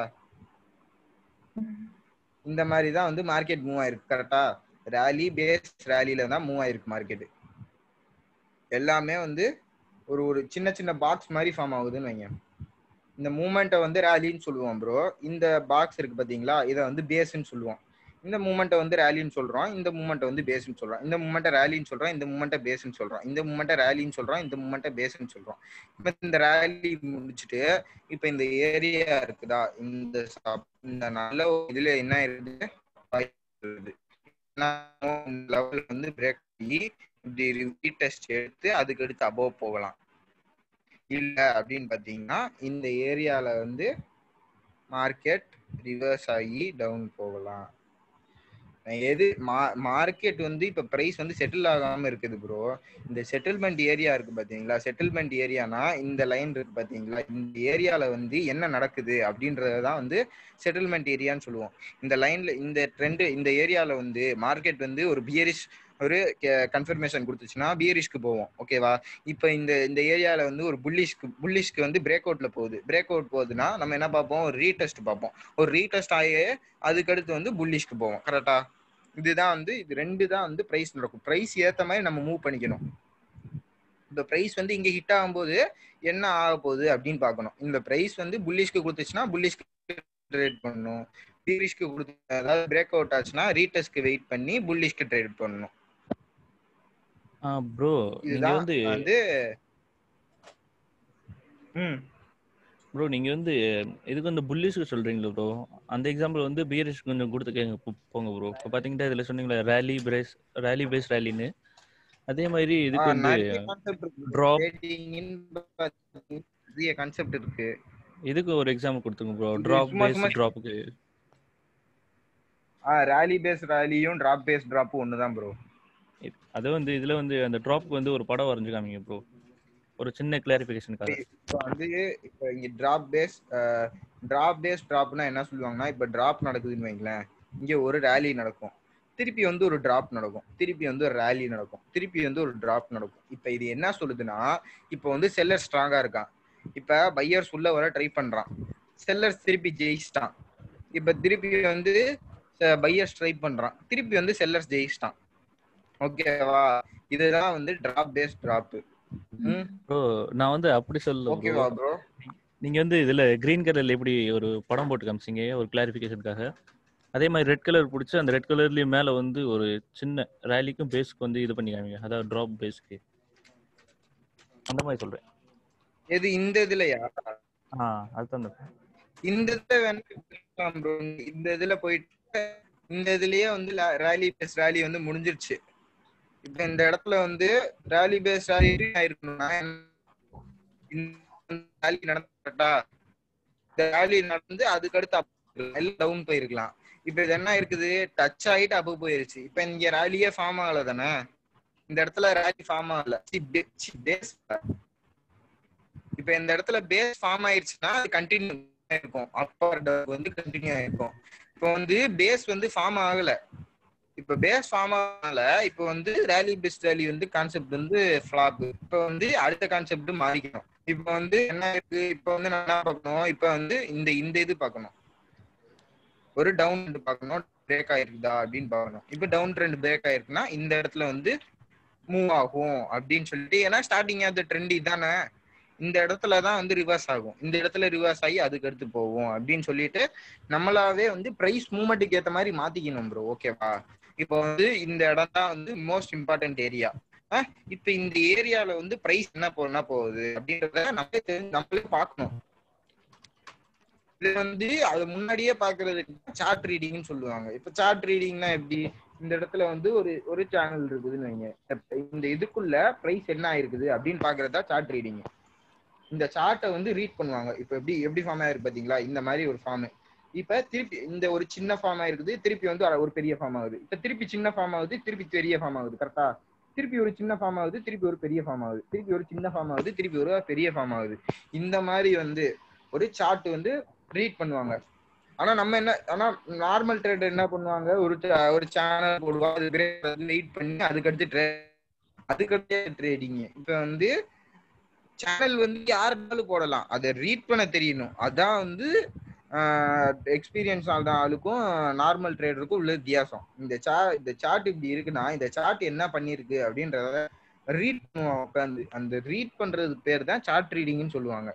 Speaker 2: இந்த மாதிரி தான் வந்து மார்க்கெட் மூவ் ஆயிருக்கு கரெக்டா ரேலி பேஸ் ரேலில தான் மூவ் ஆயிருக்கு மார்க்கெட் எல்லாமே வந்து ஒரு ஒரு சின்ன சின்ன பாக்ஸ் மாதிரி ஃபார்ம் ஆகுதுன்னு வைங்க இந்த மூமெண்ட்டை வந்து ரேலின்னு சொல்லுவோம் ப்ரோ இந்த பாக்ஸ் இருக்கு பாத்தீங்களா இதை வந்து பேஸ்ன்னு சொல்லுவோம் இந்த மூமெண்ட்டை வந்து ரேலின்னு சொல்றோம் இந்த மூமெண்ட்டை வந்து பேஸ்ன்னு சொல்றோம் இந்த மூமெண்ட்டை ரேலின்னு சொல்றோம் இந்த மூமெண்ட்டை பேஸ்ன்னு சொல்றோம் இந்த மூமெண்ட்டை ரேலின்னு சொல்றோம் இந்த மூமெண்ட்டை பேஸ்ன்னு சொல்றோம் இப்போ இந்த ரேலி முடிச்சுட்டு இப்போ இந்த ஏரியா இருக்குதா இந்த சப்- இந்த நல்ல ஒரு இதுல என்ன இருக்குது லெவல் வந்து பிரேக் பண்ணி இப்படி ரீடெஸ்ட் எடுத்து அதுக்கு அடுத்து அபோவ் போகலாம் இல்ல அப்படின்னு பாத்தீங்கன்னா இந்த ஏரியால வந்து மார்க்கெட் ரிவர்ஸ் ஆகி டவுன் போகலாம் எது மார்க்கெட் வந்து இப்ப பிரைஸ் வந்து செட்டில் ஆகாம இருக்குது ப்ரோ இந்த செட்டில்மெண்ட் ஏரியா இருக்கு பாத்தீங்களா செட்டில்மெண்ட் ஏரியானா இந்த லைன் இருக்கு பாத்தீங்களா இந்த ஏரியால வந்து என்ன நடக்குது அப்படின்றதான் வந்து செட்டில்மெண்ட் ஏரியான்னு சொல்லுவோம் இந்த லைன்ல இந்த ட்ரெண்ட் இந்த ஏரியால வந்து மார்க்கெட் வந்து ஒரு பியரிஷ் ஒரு கன்ஃபர்மேஷன் கொடுத்துச்சுன்னா பியரிஷ்க்கு போவோம் ஓகேவா இப்போ இந்த இந்த ஏரியால வந்து ஒரு புல்லிஷ்க்கு புல்லிஷ்க்கு வந்து பிரேக் அவுட்ல போகுது பிரேக் அவுட் போகுதுன்னா நம்ம என்ன பார்ப்போம் ஒரு ரீடெஸ்ட் பார்ப்போம் ஒரு ரீடெஸ்ட் ஆகி அதுக்கடுத்து வந்து புல்லிஷ்க்கு போவோம் கரெக்டா இதுதான் வந்து இது ரெண்டு தான் வந்து பிரைஸ் நடக்கும் பிரைஸ் ஏத்த மாதிரி நம்ம மூவ் பண்ணிக்கணும் இந்த பிரைஸ் வந்து இங்க ஹிட் ஆகும்போது என்ன ஆக போகுது அப்படின்னு பார்க்கணும் இந்த பிரைஸ் வந்து புல்லிஷ்க்கு கொடுத்துச்சுன்னா புல்லிஷ்க்கு ட்ரேட் பண்ணணும் பீரிஷ்க்கு கொடுத்து அதாவது பிரேக் அவுட் ஆச்சுன்னா ரீடெஸ்ட்க்கு வெயிட் பண்ணி புல்லிஷ்க்கு ட்ரேட் பண்ணணும்
Speaker 5: ப்ரோ நீங்க
Speaker 2: இதுதான்
Speaker 5: வந்து
Speaker 2: வந்து ம்
Speaker 5: ப்ரோ நீங்க வந்து இதுக்கு வந்து புல்லிஷ்க்கு சொல்றீங்களா ப்ரோ அந்த எக்ஸாம்பிள் வந்து பியரிஷ் கொஞ்சம் கொடுத்து கேங்க போ- போங்க ப்ரோ இப்போ பாத்தீங்கன்னா இதுல சொன்னீங்களா ரேலி பிரேஸ் ரேலி பேஸ் ரேலின்னு அதே மாதிரி இதுக்கு வந்து
Speaker 2: நிறைய கான்செப்ட் இருக்கு
Speaker 5: drop
Speaker 2: ட்ரேடிங் நிறைய கான்செப்ட் இருக்கு
Speaker 5: இதுக்கு ஒரு எக்ஸாம்பிள் கொடுத்துங்க ப்ரோ
Speaker 2: இது
Speaker 5: டிராப்
Speaker 2: சும்மா
Speaker 5: பேஸ்
Speaker 2: சும்மா
Speaker 5: டிராப்புக்கு
Speaker 2: ரேலி பேஸ் ரேலியும் டிராப் பேஸ் டிராப்பும் ஒண்ணுதான் ப்ரோ
Speaker 5: அது வந்து இதுல வந்து அந்த டிராப்க்கு வந்து ஒரு படம் வரைஞ்சு காமிங்க ப்ரோ ஒரு சின்ன கிளாரிஃபிகேஷனுக்காக
Speaker 2: இப்போ வந்து இப்போ இங்க டிராப் பேஸ் டிராப் பேஸ் டிராப்னா என்ன சொல்லுவாங்கன்னா இப்போ டிராப் நடக்குதுன்னு வைங்களேன் இங்க ஒரு ரேலி நடக்கும் திருப்பி வந்து ஒரு டிராப் நடக்கும் திருப்பி வந்து ஒரு ரேலி நடக்கும் திருப்பி வந்து ஒரு டிராப் நடக்கும் இப்போ இது என்ன சொல்லுதுன்னா இப்போ வந்து செல்லர் ஸ்ட்ராங்கா இருக்கான் இப்போ பையர்ஸ் உள்ள வர ட்ரை பண்றான் செல்லர்ஸ் திருப்பி ஜெயிச்சிட்டான் இப்போ திருப்பி வந்து பையர்ஸ் ட்ரை பண்றான் திருப்பி வந்து செல்லர்ஸ் ஜெயிச்சிட்டான் ஓகேவா இதுதான் வந்து டிராப் பேஸ் டிராப் ம்
Speaker 5: ப்ரோ நான் வந்து அப்படி சொல்ல ப்ரோ
Speaker 2: ஓகேவா ப்ரோ
Speaker 5: நீங்க வந்து இதுல கிரீன் கலர்ல எப்படி ஒரு படம் போட்டு காமிச்சீங்க ஒரு கிளாரிஃபிகேஷனுக்காக அதே மாதிரி ரெட் கலர் பிடிச்சி அந்த ரெட் கலர்லயும் மேல வந்து ஒரு சின்ன ரேலிக்கும் பேஸ்க்கு வந்து இது பண்ணி காமிங்க அதாவது டிராப் பேஸ்க்கு அந்த மாதிரி சொல்றேன்
Speaker 2: எது இந்த இதுலயா
Speaker 5: ஆ அதுதான் அந்த
Speaker 2: இந்த இதுல வேணா ப்ரோ இந்த இதுல போயிட்டு இந்த இதுலயே வந்து ரேலி பேஸ் ரேலி வந்து முடிஞ்சிருச்சு இப்ப இந்த இடத்துல வந்து ரேலி பேஸ் ரேலி ஆயிருக்கணும்னா ரேலி நடந்தா இந்த ரேலி நடந்து அதுக்கு அடுத்து எல்லாம் டவுன் போயிருக்கலாம் இப்ப இது என்ன இருக்குது டச் ஆயிட்டு அப்ப போயிருச்சு இப்ப இங்க ரேலியே ஃபார்ம் ஆகல தானே இந்த இடத்துல ரேலி ஃபார்ம் ஆகல பேஸ் இப்ப இந்த இடத்துல பேஸ் ஃபார்ம் ஆயிருச்சுன்னா அது கண்டினியூ இருக்கும் அப்பர் வந்து கண்டினியூ ஆயிருக்கும் இப்போ வந்து பேஸ் வந்து ஃபார்ம் ஆகல இப்ப பேஸ் ஃபார்ம் ஆகல இப்போ வந்து ரேலி பெஸ்ட் ரேலி வந்து கான்செப்ட் வந்து ஃபிளாப் இப்போ வந்து அடுத்த கான்செப்ட் மாறிக்கணும் இப்போ வந்து என்ன இருக்கு இப்போ வந்து நான் என்ன பார்க்கணும் இப்போ வந்து இந்த இந்த இது பார்க்கணும் ஒரு டவுன் ட்ரெண்ட் பார்க்கணும் பிரேக் ஆயிருக்குதா அப்படின்னு பார்க்கணும் இப்போ டவுன் ட்ரெண்ட் பிரேக் ஆயிருக்குன்னா இந்த இடத்துல வந்து மூவ் ஆகும் அப்படின்னு சொல்லிட்டு ஏன்னா ஸ்டார்டிங் ஆஃப் த ட்ரெண்ட் இதானே இந்த இடத்துல தான் வந்து ரிவர்ஸ் ஆகும் இந்த இடத்துல ரிவர்ஸ் ஆகி அதுக்கு அடுத்து போகும் அப்படின்னு சொல்லிட்டு நம்மளாவே வந்து பிரைஸ் மூவ்மெண்ட்டுக்கு ஏத்த மாதிரி மாத்திக்கணும் ப்ரோ ஓகேவா இப்போ வந்து இந்த இடம் தான் வந்து மோஸ்ட் இம்பார்ட்டன்ட் ஏரியா இப்ப இந்த ஏரியால வந்து பிரைஸ் என்ன போனா போகுது அப்படின்றத நம்மளே தெரிஞ்சு நம்மளே பார்க்கணும் இது வந்து அது முன்னாடியே பாக்குறதுக்கு சார்ட் ரீடிங்னு சொல்லுவாங்க இப்ப சார்ட் ரீடிங்னா எப்படி இந்த இடத்துல வந்து ஒரு ஒரு சேனல் இருக்குதுன்னு வைங்க இந்த இதுக்குள்ள பிரைஸ் என்ன ஆயிருக்குது அப்படின்னு பாக்குறதா சார்ட் ரீடிங் இந்த சார்ட்டை வந்து ரீட் பண்ணுவாங்க இப்ப எப்படி எப்படி ஃபார்ம் ஆயிருக்கு பாத்தீங்களா இந்த மாதிரி ஒரு ஃபார்ம் இப்ப திருப்பி இந்த ஒரு சின்ன ஃபார்ம் ஆயிருக்குது திருப்பி வந்து ஒரு பெரிய ஃபார்ம் ஆகுது இப்ப திருப்பி சின்ன ஃபார்ம் ஆகுது திருப்பி பெரிய ஃபார்ம் ஆகுது கரெக்டா திருப்பி ஒரு சின்ன ஃபார்ம் ஆகுது திருப்பி ஒரு பெரிய ஃபார்ம் ஆகுது திருப்பி ஒரு சின்ன ஃபார்ம் ஆகுது திருப்பி ஒரு பெரிய ஃபார்ம் ஆகுது இந்த மாதிரி வந்து ஒரு சார்ட் வந்து ரீட் பண்ணுவாங்க ஆனா நம்ம என்ன ஆனா நார்மல் ட்ரேடர் என்ன பண்ணுவாங்க ஒரு ஒரு சேனல் போடுவாங்க அது வெயிட் பண்ணி அதுக்கடுத்து ட்ரே அதுக்கடுத்து ட்ரேடிங் இப்ப வந்து சேனல் வந்து யாருனாலும் போடலாம் அதை ரீட் பண்ண தெரியணும் அதான் வந்து எக்ஸ்பீரியன்ஸ் ஆளுக்கும் நார்மல் ட்ரேடருக்கும் உள்ள வித்தியாசம் இந்த சா இந்த சார்ட் இப்படி இருக்குன்னா இந்த சார்ட் என்ன பண்ணிருக்கு அப்படின்றத ரீட் பண்ணுவோம் உட்காந்து அந்த ரீட் பண்றது பேர் தான் சார்ட் ரீடிங்னு சொல்லுவாங்க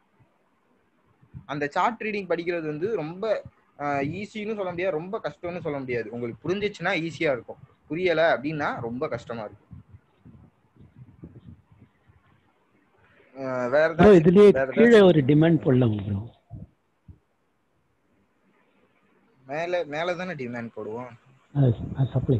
Speaker 2: அந்த சார்ட் ரீடிங் படிக்கிறது வந்து ரொம்ப ஈஸின்னு சொல்ல முடியாது ரொம்ப கஷ்டம்னு சொல்ல முடியாது உங்களுக்கு புரிஞ்சிச்சுன்னா ஈஸியா இருக்கும் புரியல அப்படின்னா ரொம்ப கஷ்டமா இருக்கும் வேற
Speaker 10: ப்ரோ இதுலயே கீழே ஒரு டிமாண்ட் போடலாம் ப்ரோ
Speaker 2: மேல மேல தானே டிமாண்ட் போடுவோம்
Speaker 10: சப்ளை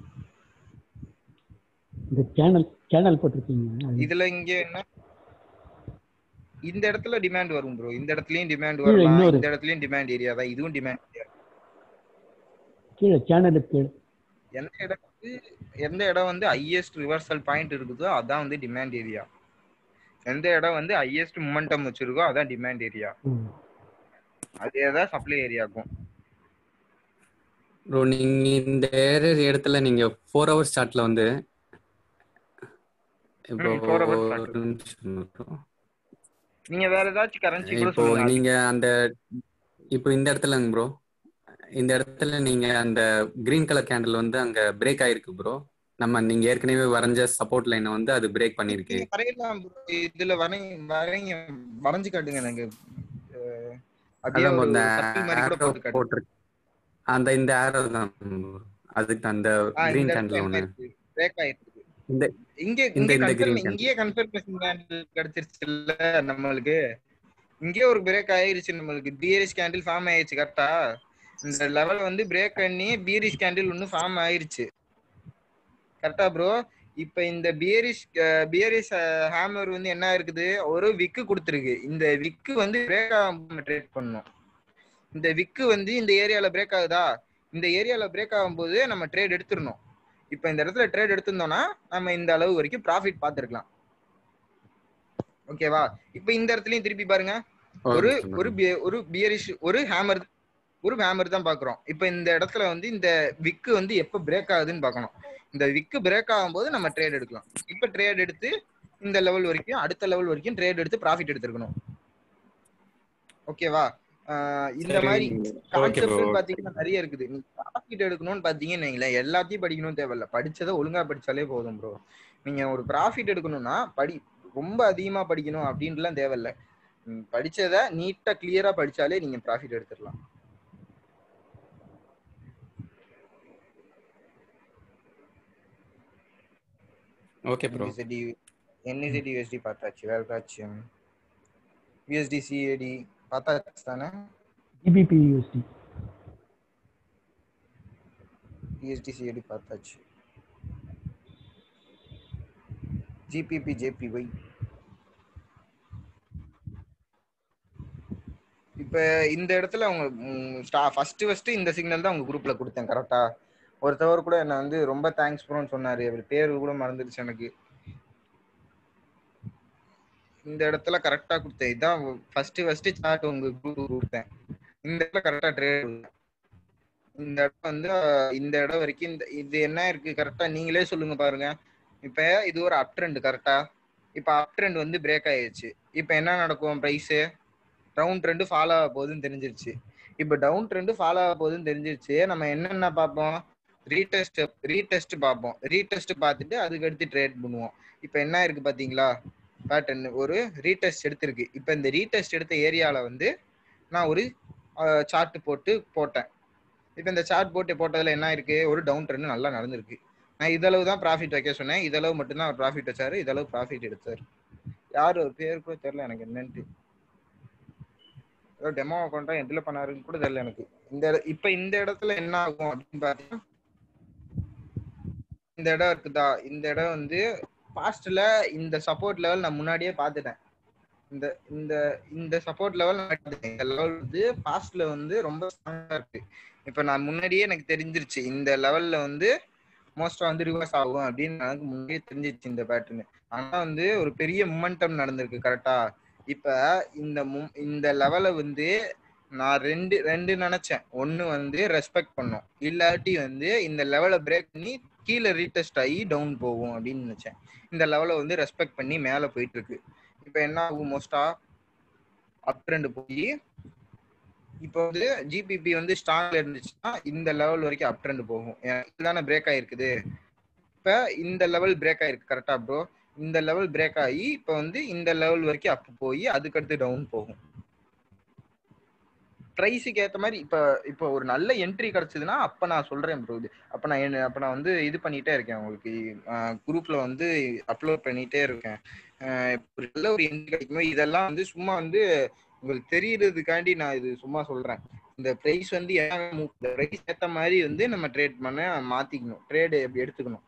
Speaker 10: இந்த சேனல் சேனல் போட்டிருக்கீங்க
Speaker 2: இதுல இங்க என்ன இந்த இடத்துல டிமாண்ட் வரும் ப்ரோ இந்த இடத்துலயும் டிமாண்ட் வரலாம் இந்த இடத்துலயும் டிமாண்ட் ஏரியா தான் இதுவும் டிமாண்ட் ஏரியா
Speaker 10: கீழே சேனலுக்கு
Speaker 2: எந்த இடத்துக்கு எந்த இடம் வந்து ஹையஸ்ட் ரிவர்சல் பாயிண்ட் இருக்குதோ அதான் வந்து டிமாண்ட் ஏரியா எந்த இடம் வந்து ஹையஸ்ட் மொமெண்டம் வச்சிருக்கோ அதான் டிமாண்ட் ஏரியா அதே தான் சப்ளை ஏரியாக்கும்
Speaker 9: ப்ரோ நீங்க இந்த இடத்துல நீங்க ஃபோர் ஹவர்ஸ் சார்ட்ல வந்து இப்போ ஒரு நிமிஷம் bro.
Speaker 2: நீங்க வேற ஏதாச்சும் கரன்சி கூட
Speaker 9: இப்போ
Speaker 2: சொல்லுங்க
Speaker 9: நீங்க அந்த இப்போ இந்த இடத்துலங்க ப்ரோ இந்த இடத்துல நீங்க அந்த கிரீன் கலர் கேண்டில் வந்து அங்க பிரேக் ஆயிருக்கு ப்ரோ நம்ம நீங்க ஏற்கனவே வரைஞ்ச சப்போர்ட் லைனை வந்து அது பிரேக் பண்ணிருக்கு
Speaker 2: நீங்க வரையலாம் bro. இதுல வரை வரைங்க வரைஞ்சு காட்டுங்க எனக்கு அஹ், அப்படியே
Speaker 9: அதான்
Speaker 2: ஒரு
Speaker 9: இந்த
Speaker 2: circle மாதிரி கூட
Speaker 9: arrow
Speaker 2: போட்டு காட்டுங்க
Speaker 9: போட்டிருக்கு அந்த இந்த ஆரோ தான் bro. அதுக்கு அந்த
Speaker 2: ஆ,
Speaker 9: கிரீன்
Speaker 2: இந்த
Speaker 9: கேண்டில்
Speaker 2: இடத்துல என்ன
Speaker 9: ஒன்று
Speaker 2: இருக்கு பிரேக் ஆயிருக்கு
Speaker 9: இந்த
Speaker 2: இங்க
Speaker 9: இந்த
Speaker 2: இங்க
Speaker 9: இந்த
Speaker 2: கன்ஃபர்ம்
Speaker 9: green
Speaker 2: இங்கேயே கன்ஃபர்மேஷன் கேண்டில் கிடைச்சிருச்சுல்ல நம்மளுக்கு இங்கேயே ஒரு பிரேக் ஆயிருச்சு நம்மளுக்கு பியரிஷ் கேண்டில் ஃபார்ம் ஆயிருச்சு கரெக்டா இந்த லெவல் வந்து பிரேக் பண்ணி பியரிஷ் கேண்டில் ஒன்னு ஃபார்ம் ஆயிருச்சு கரெக்டா ப்ரோ இப்ப இந்த பியரிஷ் பியரிஷ் ஹேமர் வந்து என்ன இருக்குது ஒரு விக்கு கொடுத்துருக்கு இந்த விக்கு வந்து பிரேக் ஆகாம ட்ரேட் பண்ணணும் இந்த விக்கு வந்து இந்த ஏரியால பிரேக் ஆகுதா இந்த ஏரியால பிரேக் ஆகும்போது நம்ம ட்ரேட் எடுத்துடணும் இப்ப இந்த இடத்துல ட்ரேட் எடுத்திருந்தோம்னா நம்ம இந்த அளவு வரைக்கும் ப்ராஃபிட் பார்த்துருக்கலாம் ஓகேவா இப்ப இந்த இடத்துலயும் திருப்பி பாருங்க ஒரு ஒரு bia- ஒரு பியரிஷ் ஒரு ஹேமர் ஒரு ஹேமர் தான் பாக்குறோம் இப்ப இந்த இடத்துல வந்து இந்த விக்கு வந்து எப்ப பிரேக் ஆகுதுன்னு பார்க்கணும் இந்த விக்கு பிரேக் ஆகும்போது நம்ம ட்ரேட் எடுக்கலாம் இப்ப ட்ரேட் எடுத்து இந்த லெவல் வரைக்கும் அடுத்த லெவல் வரைக்கும் ட்ரேட் எடுத்து ப்ராஃபிட் எடுத்துருக்கணும் ஓகேவா ஆஹ் இந்த
Speaker 9: சரி.
Speaker 2: மாதிரி
Speaker 9: Okay bro.
Speaker 2: கான்செப்ட் பாத்தீங்கன்னா நிறைய இருக்குது நீங்க ப்ராஃபிட் எடுக்கணும்னு பாத்தீங்கன்னு வைங்களேன் எல்லாத்தையும் படிக்கணும் தேவையில்ல படிச்சதை ஒழுங்கா படிச்சாலே போதும் ப்ரோ நீங்க ஒரு ப்ராஃபிட் எடுக்கணும்னா படி ரொம்ப அதிகமா படிக்கணும் அப்படின்ட்டுலாம் தேவையில்ல ம், படிச்சதை நீட்டா கிளியரா படிச்சாலே நீங்க ப்ராஃபிட் எடுத்துடலாம்
Speaker 9: okay bro
Speaker 2: NZD NZD USD பார்த்தாச்சு வேற ஏதாச்சும் யூஎஸ்டி சிஏடி பார்த்தாச்சு தானே
Speaker 10: ஜிபிபி யூஎஸ்டி
Speaker 2: யூஎஸ்டி சிஏடி பார்த்தாச்சு ஜிபிபி ஜேபிஒய் இப்போ இந்த இடத்துல அவங்க ஃபர்ஸ்ட் ஃபர்ஸ்ட் இந்த சிக்னல் தான் உங்க குரூப்ல கொடுத்தேன் கரெக்டா ஒருத்தவர் கூட என்ன வந்து ரொம்ப தேங்க்ஸ் ப்ரோன்னு சொன்னாரு அவர் பேரு கூட மறந்துடுச்சு எனக்கு இந்த இடத்துல கரெக்டா கொடுத்தேன் இதான் ஃபர்ஸ்ட் ஃபர்ஸ்ட் சார்ட் உங்க குரூப் கொடுத்தேன் இந்த இடத்துல கரெக்டா ட்ரேட் இந்த இடம் வந்து அஹ், இந்த இடம் வரைக்கும் இந்த இது என்ன இருக்கு கரெக்டா நீங்களே சொல்லுங்க பாருங்க இப்ப இது ஒரு அப் ட்ரெண்ட் கரெக்டா இப்ப அப் ட்ரெண்ட் வந்து பிரேக் ஆயிடுச்சு இப்ப என்ன நடக்கும் பிரைஸ் டவுன் ட்ரெண்ட் ஃபாலோ ஆக போகுதுன்னு தெரிஞ்சிருச்சு இப்ப டவுன் ட்ரெண்ட் ஃபாலோ ஆக போகுதுன்னு தெரிஞ்சிருச்சு நம்ம என்னென்ன பார்ப்போம் ரீடெஸ்ட் ரீடெஸ்ட் பார்ப்போம் ரீடெஸ்ட் பார்த்துட்டு அதுக்கு அடுத்து ட்ரேட் பண்ணுவோம் இப்ப என்ன இருக்கு பாத்தீங்களா பேட்டர்ன் ஒரு ரீடெஸ்ட் எடுத்திருக்கு இப்ப இந்த ரீடெஸ்ட் எடுத்த ஏரியால வந்து நான் ஒரு சார்ட் போட்டு போட்டேன் இப்போ இந்த சார்ட் போட்டு போட்டதுல என்ன இருக்கு ஒரு டவுன் ட்ரெண்ட் நல்லா நடந்திருக்கு நான் இதளவு தான் ப்ராஃபிட் வைக்க சொன்னேன் இதளவு மட்டும்தான் அவர் ப்ராஃபிட் வச்சாரு இதளவு ப்ராஃபிட் எடுத்தாரு யார் ஒரு பேர் கூட தெரியல எனக்கு என்னன்ட்டு ஏதோ டெமோ அக்கௌண்ட்டா எதுல பண்ணாருன்னு கூட தெரியல எனக்கு இந்த இட- இப்ப இந்த இடத்துல என்ன ஆகும் அப்படின்னு பார்த்தீங்கன்னா இந்த இடம் இருக்குதா இந்த இடம் வந்து பாஸ்ட்ல இந்த சப்போர்ட் லெவல் நான் முன்னாடியே பார்த்துட்டேன் இந்த இந்த இந்த சப்போர்ட் லெவல் நான் பார்த்துட்டேன். இந்த லெவல் வந்து பாஸ்ட்ல வந்து ரொம்ப ஸ்ட்ராங்கா இருக்கு இப்ப நான் முன்னாடியே எனக்கு தெரிஞ்சிருச்சு இந்த லெவல்ல வந்து மோஸ்டா வந்து ரிவர்ஸ் ஆகும் அப்படின்னு எனக்கு முன்னாடியே தெரிஞ்சிருச்சு இந்த பேட்டர்ன் ஆனா வந்து ஒரு பெரிய மூமெண்டம் நடந்திருக்கு கரெக்டா இப்ப இந்த mom- இந்த லெவலை வந்து நான் ரெண்டு ரெண்டு நினைச்சேன் ஒன்னு வந்து ரெஸ்பெக்ட் பண்ணும் இல்லாட்டி வந்து இந்த லெவலை பிரேக் பண்ணி கீழே ரீடெஸ்ட் ஆகி டவுன் போகும் அப்படின்னு நினைச்சேன் இந்த லெவலை வந்து ரெஸ்பெக்ட் பண்ணி மேலே போயிட்டு இருக்கு இப்போ என்ன ஆகும் மோஸ்டா அப் ட்ரெண்ட் போய் இப்போ வந்து ஜிபிபி வந்து ஸ்ட்ராங்ல இருந்துச்சுன்னா இந்த லெவல் வரைக்கும் அப் ட்ரெண்ட் போகும் ஏன் இதுதானே பிரேக் ஆயிருக்குது இப்போ இந்த லெவல் பிரேக் ஆயிருக்கு கரெக்டா ப்ரோ இந்த லெவல் பிரேக் ஆகி இப்போ வந்து இந்த லெவல் வரைக்கும் அப் போய் அதுக்கடுத்து டவுன் போகும் ப்ரைஸுக்கு ஏற்ற மாதிரி இப்போ இப்போ ஒரு நல்ல என்ட்ரி கிடைச்சதுன்னா அப்போ நான் சொல்றேன் ப்ரோ இது அப்போ நான் என்ன அப்போ நான் வந்து இது பண்ணிட்டே இருக்கேன் உங்களுக்கு குரூப்ல வந்து அப்லோட் பண்ணிட்டே இருக்கேன் அஹ் ஒரு நல்ல ஒரு என்ட்ரி கிடைக்குமோ இதெல்லாம் வந்து சும்மா வந்து உங்களுக்கு தெரியறதுக்காண்டி நான் இது சும்மா சொல்றேன் இந்த ப்ரைஸ் வந்து என்ன move- இந்த ப்ரைஸ் ஏற்ற மாதிரி வந்து நம்ம ட்ரேட் பண்ண மாத்திக்கணும் ட்ரேடு எப்படி எடுத்துக்கணும்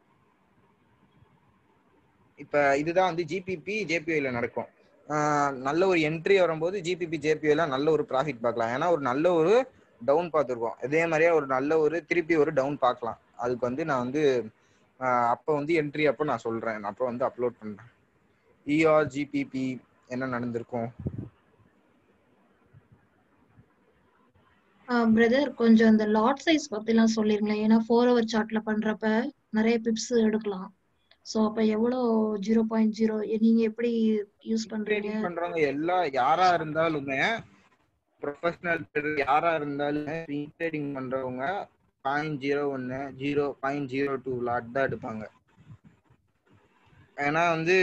Speaker 2: இப்ப இதுதான் வந்து ஜிபிபி ஜேபிஐல நடக்கும் ஆஹ் நல்ல ஒரு என்ட்ரி வரும்போது ஜிபிபி ஜேபிஐல நல்ல ஒரு ப்ராஃபிட் பார்க்கலாம் ஏன்னா ஒரு நல்ல ஒரு டவுன் பார்த்துருக்கோம் இதே மாதிரியே ஒரு நல்ல ஒரு திருப்பி ஒரு டவுன் பார்க்கலாம் அதுக்கு வந்து நான் வந்து ஆஹ் அப்போ வந்து என்ட்ரி அப்போ நான் சொல்றேன் நான் அப்போ வந்து அப்லோட் பண்றேன் இஆர் ஜிபிபி என்ன நடந்திருக்கும்
Speaker 1: பிரதர் கொஞ்சம் இந்த லாட் சைஸ் பத்திலாம் சொல்லிருங்களேன் ஏன்னா ஃபோர் ஹவர் சார்ட்ல பண்றப்ப நிறைய பிப்ஸ் எடுக்கலாம் சோ அப்ப எவ்வளவு ஜீரோ பாயிண்ட் ஜீரோ நீங்க எப்படி யூஸ் பண்றீங்க
Speaker 2: ட்ரேடிங் பண்றவங்க எல்லா யாரா இருந்தாலுமே ப்ரொஃபஷனல் யாரா இருந்தாலுமே ட்ரேடிங் பண்றவங்க பாயிண்ட் ஜீரோ ஒன்னு zero point zero two lot தான் எடுப்பாங்க ஏன்னா வந்து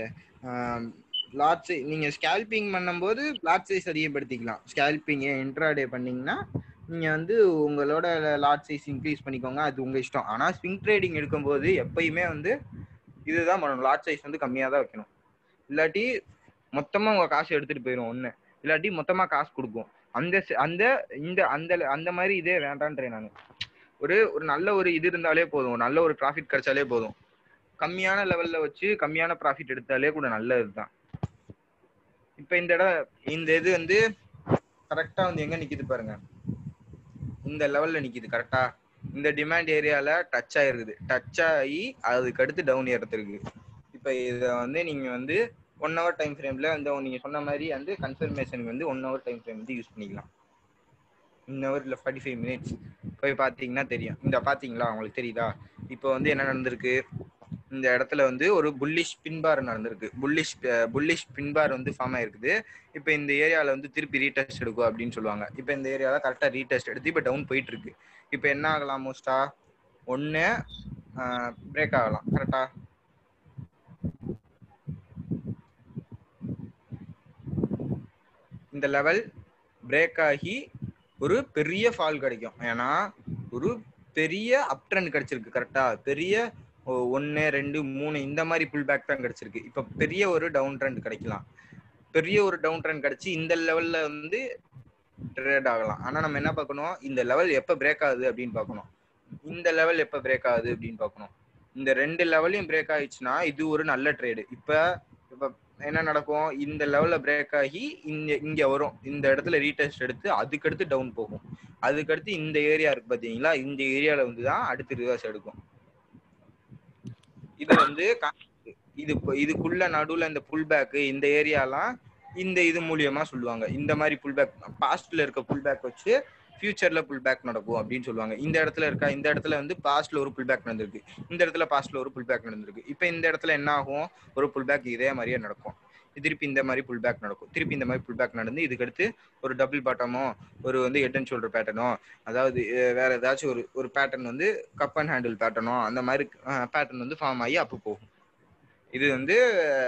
Speaker 2: லாட் சைஸ் நீங்க ஸ்கேல்பிங் பண்ணும்போது லாட் சைஸ் அதிகப்படுத்திக்கலாம் ஸ்கேல்பிங் இன்ட்ராடே பண்ணீங்கன்னா நீங்க வந்து உங்களோட லாட் சைஸ் இன்க்ரீஸ் பண்ணிக்கோங்க அது உங்க இஷ்டம் ஆனா ஸ்விங் ட்ரேடிங் எடுக்கும்போது எப்பயுமே வந்து இதுதான் பண்ணணும் லாட் சைஸ் வந்து கம்மியா தான் வைக்கணும் இல்லாட்டி மொத்தமா உங்க காசு எடுத்துட்டு போயிடும் ஒண்ணு இல்லாட்டி மொத்தமா காசு கொடுக்கும் அந்த ச- அந்த இந்த அந்த அந்த மாதிரி இதே வேண்டான்றேன் நான் ஒரு ஒரு நல்ல ஒரு இது இருந்தாலே போதும் ஒரு நல்ல ஒரு ப்ராஃபிட் கிடைச்சாலே போதும் கம்மியான லெவல்ல வச்சு கம்மியான ப்ராஃபிட் எடுத்தாலே கூட நல்லது தான் இப்ப இந்த இடம் இந்த இது வந்து கரெக்டா வந்து எங்க நிக்குது பாருங்க இந்த லெவல்ல நிக்குது கரெக்டா இந்த டிமாண்ட் ஏரியால டச் ஆயிருக்குது டச் ஆகி அதுக்கு அடுத்து டவுன் ஏறத்திருக்கு இப்ப இத வந்து நீங்க வந்து ஒன் ஹவர் டைம் ஃப்ரேம்ல வந்து நீங்க சொன்ன மாதிரி வந்து கன்ஃபர்மேஷனுக்கு வந்து ஒன் ஹவர் டைம் ஃப்ரேம் வந்து யூஸ் பண்ணிக்கலாம் ஒன் ஹவர் இல்லை ஃபார்ட்டி ஃபைவ் மினிட்ஸ் போய் பார்த்தீங்கன்னா தெரியும் இந்த பார்த்தீங்களா உங்களுக்கு தெரியுதா இப்போ வந்து என்ன நடந்திருக்கு இந்த இடத்துல வந்து ஒரு புல்லிஷ் பின்பார் நடந்திருக்கு புல்லிஷ் புல்லிஷ் பின்பார் வந்து ஃபார்ம் ஆயிருக்குது இப்போ இந்த ஏரியாவில் வந்து திருப்பி ரீடெஸ்ட் எடுக்கும் அப்படின்னு சொல்லுவாங்க இப்போ இந்த ஏரியாவில் கரெக்டாக ரீடெஸ்ட் எடுத்து இப்போ டவுன் போயிட்டு இருக்கு இப்போ என்ன ஆகலாம் மோஸ்டா ஒன்று பிரேக் ஆகலாம் கரெக்டா இந்த லெவல் பிரேக் ஆகி ஒரு பெரிய ஃபால் கிடைக்கும் ஏன்னா ஒரு பெரிய அப் ட்ரெண்ட் கிடைச்சிருக்கு கரெக்டா பெரிய ஒன்று ரெண்டு மூணு இந்த மாதிரி புல் பேக் தான் கிடைச்சிருக்கு இப்போ பெரிய ஒரு டவுன் ட்ரெண்ட் கிடைக்கலாம் பெரிய ஒரு டவுன் ட்ரெண்ட் கிடைச்சி இந்த லெவல்ல வந்து ட்ரேட் ஆகலாம் ஆனா நம்ம என்ன பார்க்கணும் இந்த லெவல் எப்போ பிரேக் ஆகுது அப்படின்னு பார்க்கணும் இந்த லெவல் எப்போ பிரேக் ஆகுது அப்படின்னு பார்க்கணும் இந்த ரெண்டு லெவலையும் பிரேக் ஆயிடுச்சுன்னா இது ஒரு நல்ல ட்ரேடு இப்ப இப்ப என்ன நடக்கும் இந்த லெவல்ல பிரேக் ஆகி இங்க இங்க வரும் இந்த இடத்துல ரீடெஸ்ட் எடுத்து அதுக்கடுத்து டவுன் போகும் அதுக்கடுத்து இந்த ஏரியா இருக்கு பாத்தீங்களா இந்த ஏரியால வந்து தான் அடுத்து ரிவர்ஸ் எடுக்கும் இது வந்து concept. இது இப்ப- இதுக்குள்ள நடுவுல இந்த புல் பேக் இந்த ஏரியாலாம் இந்த இது மூலியமா சொல்லுவாங்க இந்த மாதிரி புல் பேக் பாஸ்ட்ல இருக்க புல் பேக் வச்சு ஃபியூச்சர்ல புல் பேக் நடக்கும் அப்படின்னு சொல்லுவாங்க இந்த இடத்துல இருக்கா இந்த இடத்துல வந்து பாஸ்ட்ல ஒரு புல் பேக் நடந்திருக்கு இந்த இடத்துல பாஸ்ட்ல ஒரு புல் பேக் நடந்திருக்கு இப்போ இந்த இடத்துல என்ன ஆகும் ஒரு புல் பேக் இதே மாதிரியே நடக்கும் திருப்பி இந்த மாதிரி புல் பேக் நடக்கும் திருப்பி இந்த மாதிரி புல் பேக் நடந்து இதுக்கடுத்து ஒரு டபுள் பாட்டமோ ஒரு வந்து ஹெட் அண்ட் ஷோல்டர் பேட்டர்னோ அதாவது அஹ், வேற ஏதாச்சும் ஒரு ஒரு பேட்டர்ன் வந்து கப் அண்ட் ஹேண்டில் பேட்டர்னோ அந்த மாதிரி பேட்டர்ன் வந்து ஃபார்ம் ஆகி அப்போ போகும் இது வந்து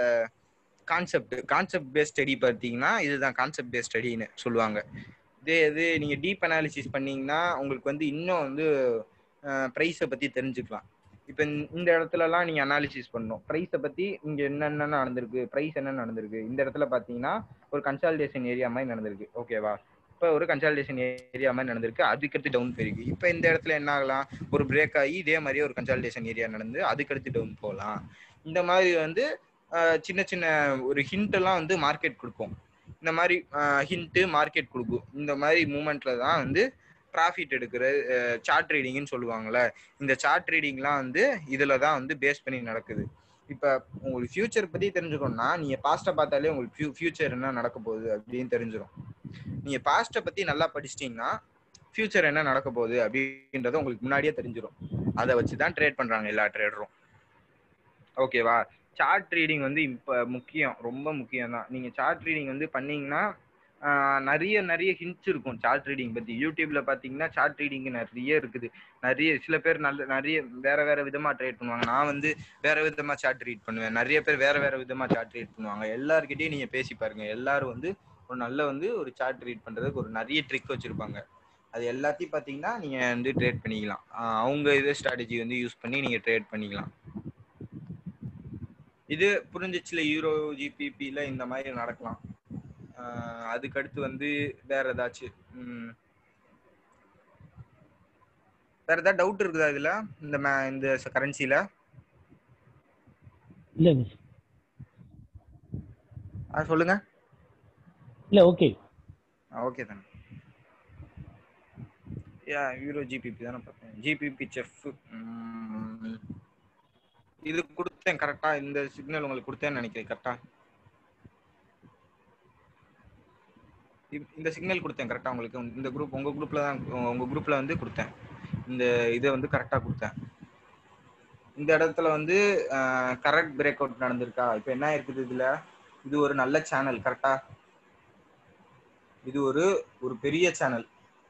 Speaker 2: கான்செப்ட் கான்செப்ட் பேஸ்ட் ஸ்டடி பார்த்தீங்கன்னா இதுதான் கான்செப்ட் பேஸ்ட் ஸ்டடின்னு சொல்லுவாங்க இதே இது நீங்க டீப் அனாலிசிஸ் பண்ணீங்கன்னா உங்களுக்கு வந்து இன்னும் வந்து ப்ரைஸை பத்தி தெரிஞ்சுக்கலாம் இப்போ இந்த இடத்துலலாம் நீங்க அனாலிசிஸ் பண்ணணும் ப்ரைஸை பத்தி இங்க என்னென்ன நடந்திருக்கு ப்ரைஸ் என்ன நடந்திருக்கு இந்த இடத்துல பாத்தீங்கன்னா ஒரு கன்சால்டேஷன் ஏரியா மாதிரி நடந்திருக்கு ஓகேவா இப்போ ஒரு கன்சால்டேஷன் ஏரியா மாதிரி நடந்திருக்கு அதுக்கடுத்து டவுன் போயிருக்கு இப்போ இந்த இடத்துல என்ன ஆகலாம் ஒரு பிரேக் ஆகி இதே மாதிரியே ஒரு கன்சால்டேஷன் ஏரியா நடந்து அதுக்கடுத்து டவுன் போகலாம் இந்த மாதிரி வந்து ஆஹ், சின்ன சின்ன ஒரு ஹிண்ட் எல்லாம் வந்து மார்க்கெட் கொடுக்கும் இந்த மாதிரி ஹிண்ட்டு மார்க்கெட் கொடுக்கும் இந்த மாதிரி மூமெண்ட்ல தான் வந்து ப்ராஃபிட் எடுக்கிற சார்ட் ட்ரேடிங்னு சொல்லுவாங்கல்ல இந்த சார்ட் ட்ரேடிங்லாம் வந்து இதுல தான் வந்து பேஸ் பண்ணி நடக்குது இப்போ உங்களுக்கு ஃபியூச்சர் பத்தி தெரிஞ்சுக்கணும்னா நீங்க பாஸ்ட்டை பார்த்தாலே உங்களுக்கு ஃபியூச்சர் என்ன நடக்க போகுது அப்படின்னு தெரிஞ்சிடும் நீங்க பாஸ்ட்டை பத்தி நல்லா படிச்சிட்டீங்கன்னா ஃபியூச்சர் என்ன நடக்க போகுது அப்படின்றது உங்களுக்கு முன்னாடியே தெரிஞ்சிடும் அதை வச்சு தான் ட்ரேட் பண்றாங்க எல்லா ட்ரேடரும் ஓகேவா சார்ட் ரீடிங் வந்து இப்போ முக்கியம் ரொம்ப முக்கியம் தான் நீங்கள் சார்ட் ரீடிங் வந்து பண்ணீங்கன்னா ஆஹ், நிறைய நிறைய ஹிண்ட்ஸ் இருக்கும் சார்ட் ரீடிங் பற்றி யூடியூப்ல பார்த்தீங்கன்னா சார்ட் ரீடிங் நிறைய இருக்குது நிறைய சில பேர் நல்ல நிறைய வேற வேற விதமாக ட்ரேட் பண்ணுவாங்க நான் வந்து வேற விதமாக சார்ட் ரீட் பண்ணுவேன் நிறைய பேர் வேற வேற விதமாக சார்ட் ரீட் பண்ணுவாங்க எல்லார்கிட்டயும் நீங்கள் பேசி பாருங்க எல்லாரும் வந்து ஒரு நல்ல வந்து ஒரு சார்ட் ரீட் பண்ணுறதுக்கு ஒரு நிறைய ட்ரிக் வச்சுருப்பாங்க அது எல்லாத்தையும் பார்த்தீங்கன்னா நீங்கள் வந்து ட்ரேட் பண்ணிக்கலாம் ஆஹ், அவங்க இது ஸ்ட்ராட்டஜி வந்து யூஸ் பண்ணி நீங்கள் ட்ரேட் பண்ணிக்கலாம் இது புரிஞ்சிச்சுல யூரோ ஜிபிபியில் இந்த மாதிரி நடக்கலாம் ஆஹ் அதுக்கடுத்து வந்து வேற ஏதாச்சும் ம், வேற ஏதாவது டவுட் இருக்குதா இதுல இந்த மே- இந்த கரன்சில
Speaker 10: இல்லை மிஸ்
Speaker 2: சொல்லுங்க
Speaker 10: இல்லை ஓகே
Speaker 2: ஓகே தானே யா யூரோ ஜிபிபி தானே பார்த்தேன் ஜிபிபி செஃப் இது கொடுத்தேன் கரெக்டா இந்த சிக்னல் உங்களுக்கு கொடுத்தேன்னு நினைக்கிறேன் கரெக்டா இந்த சிக்னல் கொடுத்தேன் கரெக்டா உங்களுக்கு இந்த குரூப் உங்க குரூப்ல தான் உங்க குரூப்ல வந்து கொடுத்தேன் இந்த இதை வந்து கரெக்டா கொடுத்தேன் இந்த இடத்துல வந்து கரெக்ட் பிரேக் அவுட் நடந்திருக்கா இப்போ என்ன இருக்குது இதுல இது ஒரு நல்ல சேனல் கரெக்டா இது ஒரு ஒரு பெரிய சேனல்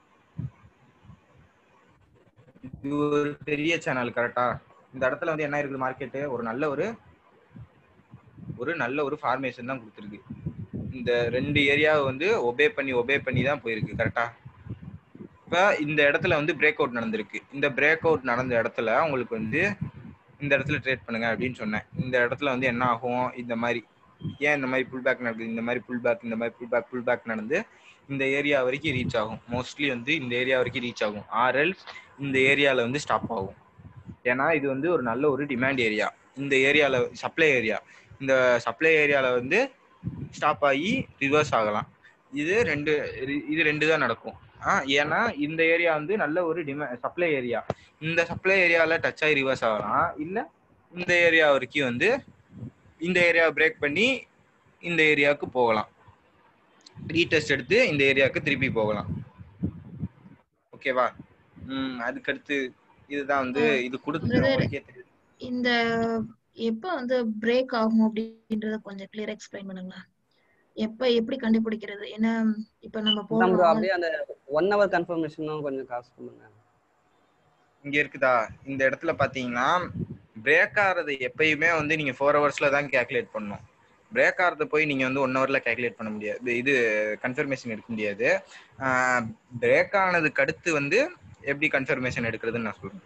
Speaker 2: இது ஒரு பெரிய சேனல் கரெக்டா இந்த இடத்துல வந்து என்ன இருக்குது மார்க்கெட்டு ஒரு நல்ல ஒரு ஒரு நல்ல ஒரு ஃபார்மேஷன் தான் கொடுத்துருக்கு இந்த ரெண்டு ஏரியாவை வந்து ஒபே பண்ணி ஒபே பண்ணி தான் போயிருக்கு கரெக்டா இப்போ இந்த இடத்துல வந்து பிரேக் அவுட் நடந்திருக்கு இந்த பிரேக் அவுட் நடந்த இடத்துல உங்களுக்கு வந்து இந்த இடத்துல ட்ரேட் பண்ணுங்க அப்படின்னு சொன்னேன் இந்த இடத்துல வந்து என்ன ஆகும் இந்த மாதிரி ஏன் இந்த மாதிரி புல் பேக் நடக்குது இந்த மாதிரி புல் பேக் இந்த மாதிரி புல் பேக் புல் பேக் நடந்து இந்த ஏரியா வரைக்கும் ரீச் ஆகும் மோஸ்ட்லி வந்து இந்த ஏரியா வரைக்கும் ரீச் ஆகும் ஆர்எல்ஸ் இந்த ஏரியாவில் வந்து ஸ்டாப் ஆகும் ஏன்னா இது வந்து ஒரு நல்ல ஒரு டிமாண்ட் ஏரியா இந்த ஏரியாவில் சப்ளை ஏரியா இந்த சப்ளை ஏரியாவில் வந்து ஸ்டாப் ஆகி ரிவர்ஸ் ஆகலாம் இது ரெண்டு இது ரெண்டு தான் நடக்கும் ஆ ஏன்னா இந்த ஏரியா வந்து நல்ல ஒரு டிமா சப்ளை ஏரியா இந்த சப்ளை ஏரியாவில் டச் ஆகி ரிவர்ஸ் ஆகலாம் இல்லை இந்த ஏரியா வரைக்கும் வந்து இந்த ஏரியாவை பிரேக் பண்ணி இந்த ஏரியாவுக்கு போகலாம் ரீடெஸ்ட் எடுத்து இந்த ஏரியாவுக்கு திருப்பி போகலாம் ஓகேவா ம் அதுக்கடுத்து இதுதான் வந்து இது கொடுத்து
Speaker 1: Brother,
Speaker 2: உங்களுக்கே தெரியும்
Speaker 1: இந்த எப்ப வந்து பிரேக் ஆகும் அப்படின்றத கொஞ்சம் கிளியர் எக்ஸ்பிளைன் பண்ணுங்களேன் எப்ப எப்படி கண்டுபிடிக்கிறது ஏன்னா இப்ப நம்ம
Speaker 4: நம்ம
Speaker 1: போடுறோம்
Speaker 4: அப்படியே அந்த ஒன் ஹவர் கன்ஃபர்மேஷனும் கொஞ்சம் காசு பண்ணுங்க
Speaker 2: இங்க இருக்குதா இந்த இடத்துல பாத்தீங்கன்னா பிரேக் ஆறது எப்பயுமே வந்து நீங்க ஃபோர் ஹவர்ஸ்ல தான் கேல்குலேட் பண்ணணும் பிரேக் ஆறது போய் நீங்க வந்து ஒன் ஹவர்ல கேல்குலேட் பண்ண முடியாது இது கன்ஃபர்மேஷன் எடுக்க முடியாது பிரேக் ஆனதுக்கு அடுத்து வந்து எப்படி கன்ஃபர்மேஷன் எடுக்கிறதுன்னு நான் சொல்றேன்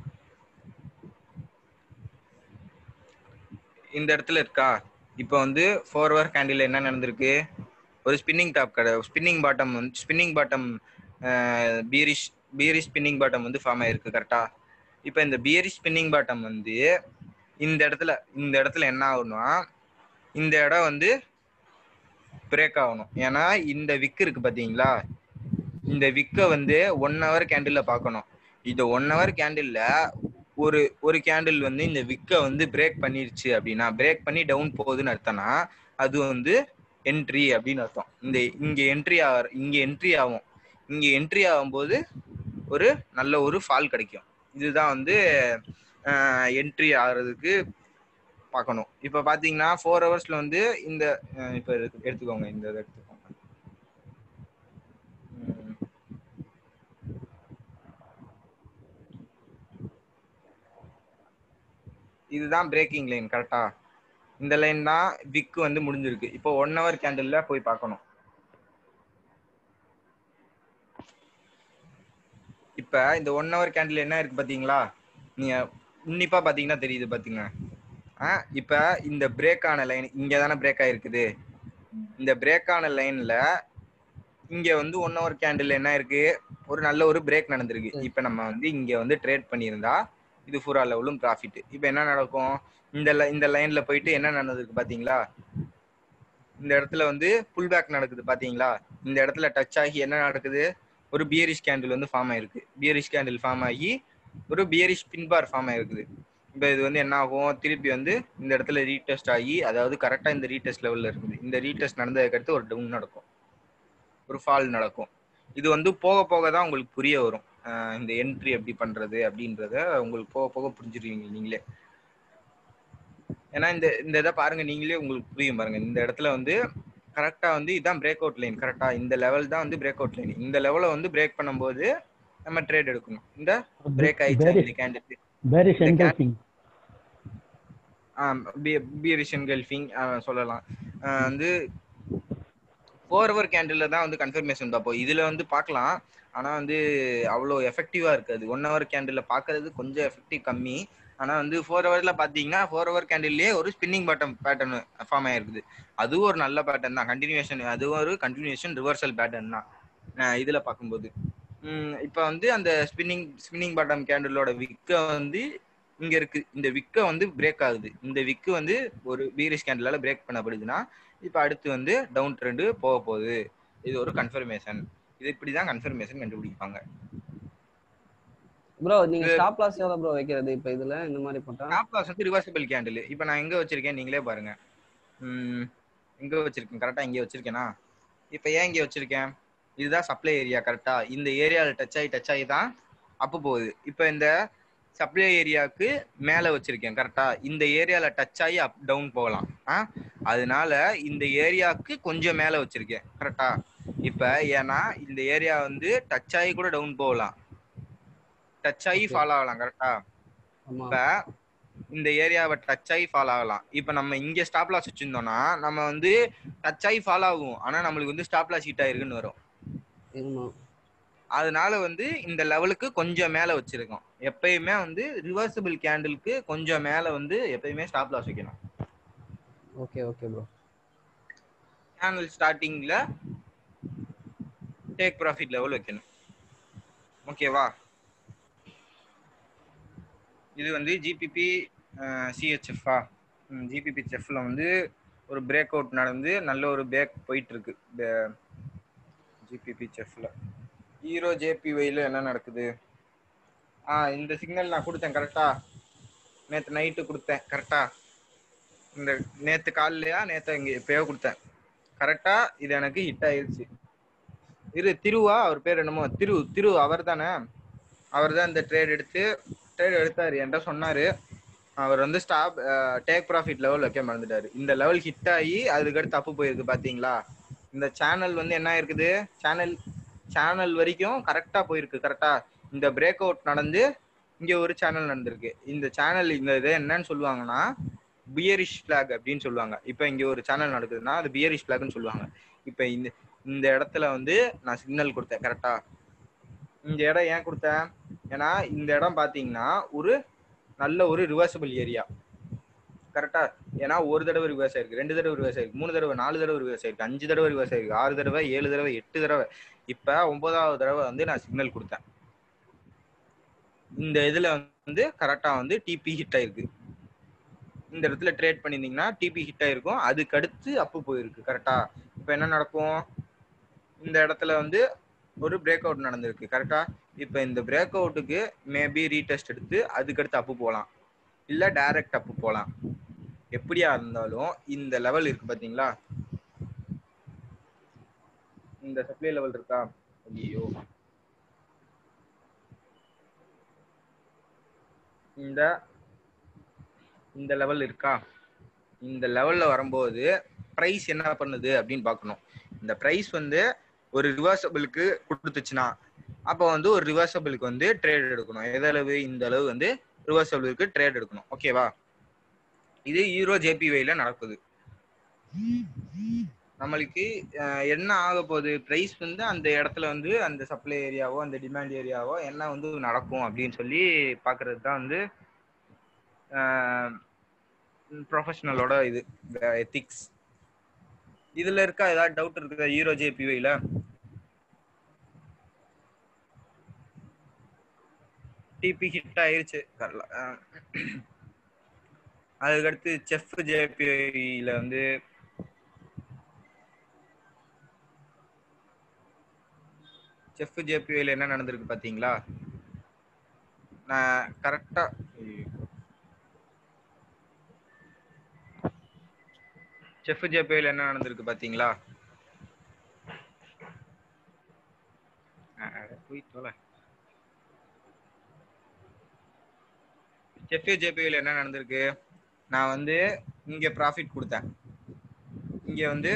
Speaker 2: இந்த இடத்துல இருக்கா இப்போ வந்து ஃபோர் ஹவர் கேண்டில் என்ன நடந்திருக்கு ஒரு ஸ்பின்னிங் டாப் கடை ஸ்பின்னிங் பாட்டம் வந்து spinning bottom bearish bearish spinning bottom வந்து ஃபார்ம் ஆயிருக்கு கரெக்டா இப்போ இந்த பியரி ஸ்பின்னிங் பாட்டம் வந்து இந்த இடத்துல இந்த இடத்துல என்ன ஆகணும்னா இந்த இடம் வந்து பிரேக் ஆகணும் ஏன்னா இந்த விக் இருக்கு பாத்தீங்களா இந்த விக்கை வந்து ஒன் ஹவர் கேண்டில்ல பார்க்கணும் இந்த ஒன் ஹவர் கேண்டில்ல ஒரு ஒரு கேண்டில் வந்து இந்த விக்கை வந்து பிரேக் பண்ணிருச்சு அப்படின்னா பிரேக் பண்ணி டவுன் போகுதுன்னு அர்த்தம்னா அது வந்து என்ட்ரி அப்படின்னு அர்த்தம் இந்த இங்க என்ட்ரி ஆக இங்க என்ட்ரி ஆகும் இங்க என்ட்ரி ஆகும்போது ஒரு நல்ல ஒரு ஃபால் கிடைக்கும் இதுதான் வந்து என்ட்ரி ஆகிறதுக்கு பார்க்கணும் இப்போ பார்த்தீங்கன்னா ஃபோர் ஹவர்ஸ்ல வந்து இந்த அஹ் இப்போ எடுத்து- எடுத்துக்கோங்க இந்த இதை எடுத்துக்கோங்க உம். இதுதான் பிரேக்கிங் லைன் கரெக்டா இந்த லைன் தான் விக்கு வந்து முடிஞ்சிருக்கு இப்போ ஒன் ஹவர் கேண்டில்ல போய் பார்க்கணும் இப்ப இந்த ஒன் ஹவர் கேண்டில் என்ன இருக்கு பாத்தீங்களா நீங்க உன்னிப்பா பாத்தீங்கன்னா தெரியுது பாத்தீங்க ஆ இப்ப இந்த பிரேக் ஆன லைன் இங்க தானே பிரேக் ஆயிருக்குது இந்த பிரேக் ஆன லைன்ல இங்க வந்து ஒன் ஹவர் கேண்டில் என்ன இருக்கு ஒரு நல்ல ஒரு பிரேக் நடந்திருக்கு இப்ப நம்ம வந்து இங்க வந்து ட்ரேட் பண்ணியிருந்தா இது ஃபுரா லெவலும் ப்ராஃபிட் இப்போ என்ன நடக்கும் இந்த li- இந்த லைன்ல போயிட்டு என்ன நடந்திருக்கு பாத்தீங்களா இந்த இடத்துல வந்து புல் பேக் நடக்குது பாத்தீங்களா இந்த இடத்துல டச் ஆகி என்ன நடக்குது ஒரு பியரிஷ் கேண்டில் வந்து ஃபார்ம் ஆயிருக்கு பியரிஷ் கேண்டில் ஃபார்ம் ஆகி ஒரு பியரிஷ் பின்பார் ஃபார்ம் ஆயிருக்குது இப்போ இது வந்து என்ன ஆகும் திருப்பி வந்து இந்த இடத்துல ரீடெஸ்ட் ஆகி அதாவது கரெக்டாக இந்த ரீடெஸ்ட் லெவலில் இருக்குது இந்த ரீடெஸ்ட் நடந்ததுக்கு அடுத்து ஒரு டவுன் நடக்கும் ஒரு ஃபால் நடக்கும் இது வந்து போக போக தான் உங்களுக்கு புரிய வரும் அஹ் இந்த என்ட்ரி எப்படி பண்றது அப்படின்றத உங்களுக்கு போக போக புரிஞ்சிருவீங்க நீங்களே ஏன்னா இந்த இந்த இதை பாருங்க நீங்களே உங்களுக்கு புரியும் பாருங்க இந்த இடத்துல வந்து கரெக்டா வந்து இதான் பிரேக் அவுட் லைன் கரெக்டா இந்த லெவல் தான் வந்து பிரேக் அவுட் லைன் இந்த லெவலை வந்து பிரேக் பண்ணும்போது நம்ம ட்ரேட் எடுக்கணும் இந்த பிரேக் ஆயிடுச்சு
Speaker 10: bearish-
Speaker 2: இந்த கேண்டில்
Speaker 10: bearish
Speaker 2: இந்த
Speaker 10: engulfing.
Speaker 2: பியரிஷன் கல்ஃபிங் சொல்லலாம் ஆஹ் வந்து ஃபோர் ஹவர் கேண்டில் தான் வந்து கன்ஃபர்மேஷன் பார்ப்போம் இதில் வந்து பார்க்கலாம் ஆனால் வந்து அவ்வளோ எஃபெக்டிவாக இருக்காது ஒன் ஹவர் கேண்டில் பார்க்கறது கொஞ்சம் எஃபெக்டிவ் கம்மி ஆனால் வந்து ஃபோர் ஹவரில் பார்த்தீங்கன்னா ஃபோர் ஹவர் கேண்டில்லே ஒரு ஸ்பின்னிங் பேட்டன் பேட்டர்ன் ஃபார்ம் ஆயிருக்குது அதுவும் ஒரு நல்ல பேட்டர்ன் தான் கண்டினியூஷன் அதுவும் ஒரு கண்டினியூஷன் ரிவர்சல் பேட்டர்ன் தான் இதில் பார்க்கும்போது இப்போ வந்து அந்த ஸ்பின்னிங் ஸ்பின்னிங் பாட்டம் கேண்டிலோட விக்கை வந்து இங்க இருக்கு இந்த விக்கை வந்து பிரேக் ஆகுது இந்த விக்கு வந்து ஒரு பீரிஷ் கேண்டிலால பிரேக் பண்ணப்படுதுன்னா இப்போ அடுத்து வந்து டவுன் ட்ரெண்டு போக போகுது இது ஒரு கன்ஃபர்மேஷன் இது இப்படிதான் கன்ஃபர்மேஷன் கண்டுபிடிப்பாங்க
Speaker 4: ப்ரோ நீங்க ஸ்டாப் லாஸ் எவ்வளவு ப்ரோ வைக்கிறது இப்போ இதுல இந்த மாதிரி போட்டா
Speaker 2: ஸ்டாப் லாஸ் வந்து ரிவர்சிபிள் கேண்டில் இப்போ நான் எங்க வச்சிருக்கேன் நீங்களே பாருங்க ம், எங்க வச்சிருக்கேன் கரெக்டா இங்கே வச்சிருக்கேனா இப்போ ஏன் இங்கே வச்சிருக்கேன் இதுதான் சப்ளை ஏரியா கரெக்டா இந்த ஏரியாவில் டச் ஆகி டச் ஆகி தான் அப்பு போகுது இப்போ இந்த சப்ளை ஏரியாவுக்கு மேலே வச்சிருக்கேன் கரெக்டா இந்த ஏரியாவில் டச் ஆகி அப் டவுன் போகலாம் ஆ அதனால இந்த ஏரியாவுக்கு கொஞ்சம் மேலே வச்சிருக்கேன் கரெக்டா இப்போ ஏன்னா இந்த ஏரியா வந்து டச் ஆகி கூட டவுன் போகலாம் டச் ஆகி ஃபாலோ ஆகலாம் கரெக்டா
Speaker 4: ஆமா
Speaker 2: இப்ப இந்த ஏரியாவை டச் ஆகி ஃபாலோ ஆகலாம் இப்ப நம்ம இங்க ஸ்டாப் லாஸ் வச்சிருந்தோம்னா நம்ம வந்து டச் ஆகி ஃபாலோ ஆகும் ஆனா நம்மளுக்கு வந்து ஸ்டாப் லாஸ் ஹிட் ஆயிருக்குன்னு வரும்
Speaker 4: ஆமா
Speaker 2: அதனால வந்து இந்த லெவலுக்கு கொஞ்சம் மேல வச்சிருக்கோம் எப்பயுமே வந்து ரிவர்சிபிள் கேண்டிலுக்கு கொஞ்சம் மேல வந்து எப்பயுமே ஸ்டாப் லாஸ் வைக்கணும்
Speaker 4: ஓகே ஓகே ப்ரோ
Speaker 2: சேனல் ஸ்டார்டிங்ல டேக் ப்ராஃபிட் லெவல் வைக்கணும் ஓகேவா இது வந்து ஜிபிபி சிஹெச்எஃப்ஆ ஜிபிபி செஃப்ல வந்து ஒரு பிரேக் அவுட் நடந்து நல்ல ஒரு பேக் போயிட்டு இருக்கு ஜிபிபி செஃப்ல ஹீரோ ஜேபிஒய்ல என்ன நடக்குது ஆ இந்த சிக்னல் நான் கொடுத்தேன் கரெக்டா நேத்து நைட்டு கொடுத்தேன் கரெக்டா இந்த நேத்து காலையா நேத்து இங்க எப்பயோ கொடுத்தேன் கரெக்டா இது எனக்கு ஹிட் ஆயிருச்சு இரு திருவா அவர் பேர் என்னமோ திரு திரு அவர் தானே அவர் தான் இந்த ட்ரேட் எடுத்து ட்ரேட் எடுத்தாரு என்கிட்ட சொன்னாரு அவர் வந்து ஸ்டாப் டேக் ப்ராஃபிட் லெவல் வைக்க மறந்துட்டாரு இந்த லெவல் ஹிட் ஆகி அதுக்கடுத்து தப்பு போயிருக்கு பாத்தீங்களா இந்த சேனல் வந்து என்ன இருக்குது சேனல் சேனல் வரைக்கும் கரெக்டா போயிருக்கு கரெக்டா இந்த பிரேக் அவுட் நடந்து இங்க ஒரு சேனல் நடந்திருக்கு இந்த சேனல் இந்த இது என்னன்னு சொல்லுவாங்கன்னா பியரிஷ் பிளாக் அப்படின்னு சொல்லுவாங்க இப்போ இங்க ஒரு சேனல் நடக்குதுன்னா அது பியரிஷ் பிளாக்னு சொல்லுவாங்க இப்போ இந்த இந்த இடத்துல வந்து நான் சிக்னல் கொடுத்தேன் கரெக்டா இந்த இடம் ஏன் கொடுத்தேன் ஏன்னா இந்த இடம் பாத்தீங்கன்னா ஒரு நல்ல ஒரு ரிவர்சபிள் ஏரியா கரெக்டா ஏன்னா ஒரு தடவை ரிவர்ஸ் ஆயிருக்கு ரெண்டு தடவை ரிவர்ஸ் ஆயிருக்கு மூணு தடவை நாலு தடவை ரிவர்ஸ் ஆயிருக்கு அஞ்சு தடவை ரிவர்ஸ் ஆயிருக்கு ஆறு தடவை ஏழு தடவை எட்டு தடவை இப்ப ஒன்பதாவது தடவை வந்து நான் சிக்னல் கொடுத்தேன் இந்த இதுல வந்து கரெக்டா வந்து டிபி ஹிட் ஆயிருக்கு இந்த இடத்துல ட்ரேட் பண்ணியிருந்தீங்கன்னா டிபி ஹிட் ஆயிருக்கும் அதுக்கு அடுத்து அப்பு போயிருக்கு கரெக்டா இப்போ என்ன நடக்கும் இந்த இடத்துல வந்து ஒரு பிரேக் அவுட் நடந்திருக்கு கரெக்டா இப்போ இந்த பிரேக் அவுட்டுக்கு மேபி ரீடெஸ்ட் எடுத்து அதுக்கடுத்து அப்பு போகலாம் இல்லை டைரக்ட் அப்பு போகலாம் எப்படியா இருந்தாலும் இந்த லெவல் இருக்கு பாத்தீங்களா இந்த சப்ளை லெவல் இருக்கா ஐயோ இந்த இந்த லெவல் இருக்கா இந்த லெவல்ல வரும்போது பிரைஸ் என்ன பண்ணுது அப்படின்னு பார்க்கணும் இந்த பிரைஸ் வந்து ஒரு ரிவர்சபிளுக்கு கொடுத்துச்சுன்னா அப்போ வந்து ஒரு ரிவர்சபிளுக்கு வந்து ட்ரேட் எடுக்கணும் எதளவு இந்த அளவு வந்து ரிவர்சபிளுக்கு ட்ரேட் எடுக்கணும் ஓகேவா இது யூரோ ஜேபிவைல நடக்குது நம்மளுக்கு அஹ், என்ன ஆக போகுது பிரைஸ் வந்து அந்த இடத்துல வந்து அந்த சப்ளை ஏரியாவோ அந்த டிமாண்ட் ஏரியாவோ என்ன வந்து நடக்கும் அப்படின்னு சொல்லி பார்க்கிறது தான் வந்து ப்ரொஃபஷனலோட இது எத்திக்ஸ் இதுல இருக்கா ஏதாவது டவுட் இருக்குதா யூரோ ஜேபிவைல டிபி ஹிட் ஆயிருச்சு கரல- அஹ் அதுக்கடுத்து செஃப் ஜேபிஐல வந்து செஃப் ஜேபிஐல என்ன நடந்திருக்கு பாத்தீங்களா நான் கரெக்டா செஃப் ஜேபிஐல என்ன நடந்திருக்கு பாத்தீங்களா அஹ் அஹ் போய் தொலை செஃப் ஜேபிஐல என்ன நடந்திருக்கு நான் வந்து இங்க ப்ராஃபிட் கொடுத்தேன் இங்க வந்து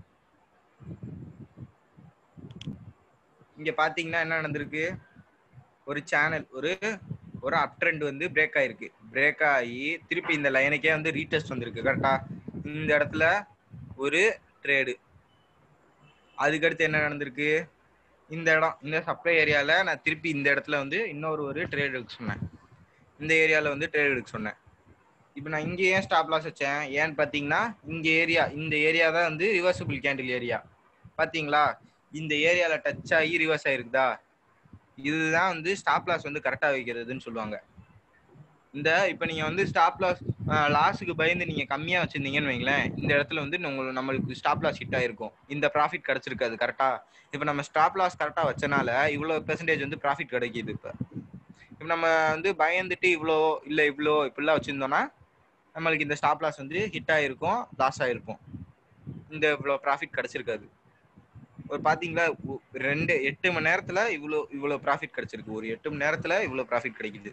Speaker 2: இங்க பாத்தீங்கன்னா என்ன நடந்திருக்கு ஒரு சேனல் ஒரு ஒரு அப் ட்ரெண்ட் வந்து பிரேக் ஆயிருக்கு பிரேக் ஆகி திருப்பி இந்த லைனுக்கே வந்து ரீடெஸ்ட் வந்திருக்கு கரெக்டா இந்த இடத்துல ஒரு ட்ரேடு அதுக்கடுத்து என்ன நடந்திருக்கு இந்த இடம் இந்த சப்ளை ஏரியால நான் திருப்பி இந்த இடத்துல வந்து இன்னொரு ஒரு ட்ரேட் எடுக்க சொன்னேன் இந்த ஏரியால வந்து ட்ரேட் எடுக்க சொன்னேன் இப்போ நான் இங்கே ஏன் ஸ்டாப் லாஸ் வச்சேன் ஏன்னு பார்த்தீங்கன்னா இங்க ஏரியா இந்த ஏரியா தான் வந்து ரிவர்சபிள் கேண்டில் ஏரியா பாத்தீங்களா இந்த ஏரியால டச் ஆகி ரிவர்ஸ் ஆயிருக்குதா இதுதான் வந்து ஸ்டாப் லாஸ் வந்து கரெக்டா வைக்கிறதுன்னு சொல்லுவாங்க இந்த இப்போ நீங்க வந்து ஸ்டாப் லாஸ் லாஸுக்கு பயந்து நீங்க கம்மியா வச்சிருந்தீங்கன்னு வைங்களேன் இந்த இடத்துல வந்து உங்களுக்கு நம்மளுக்கு ஸ்டாப் லாஸ் ஹிட் ஆயிருக்கும் இந்த ப்ராஃபிட் கிடைச்சிருக்காது கரெக்டா இப்போ நம்ம ஸ்டாப் லாஸ் கரெக்டா வச்சனால இவ்வளவு பெர்சன்டேஜ் வந்து ப்ராஃபிட் கிடைக்குது இப்போ இப்போ நம்ம வந்து பயந்துட்டு இவ்வளோ இல்லை இவ்வளோ இப்படிலாம் வச்சிருந்தோம்னா நம்மளுக்கு இந்த ஸ்டாப் லாஸ் வந்து ஹிட் ஆயிருக்கும் லாஸ் ஆயிருக்கும் இந்த இவ்வளோ ப்ராஃபிட் கிடைச்சிருக்காது ஒரு பாத்தீங்களா ஒ- ரெண்டு எட்டு மணி நேரத்துல இவ்வளோ இவ்வளோ ப்ராஃபிட் கிடைச்சிருக்கு ஒரு எட்டு மணி நேரத்துல இவ்வளோ ப்ராஃபிட் கிடைக்குது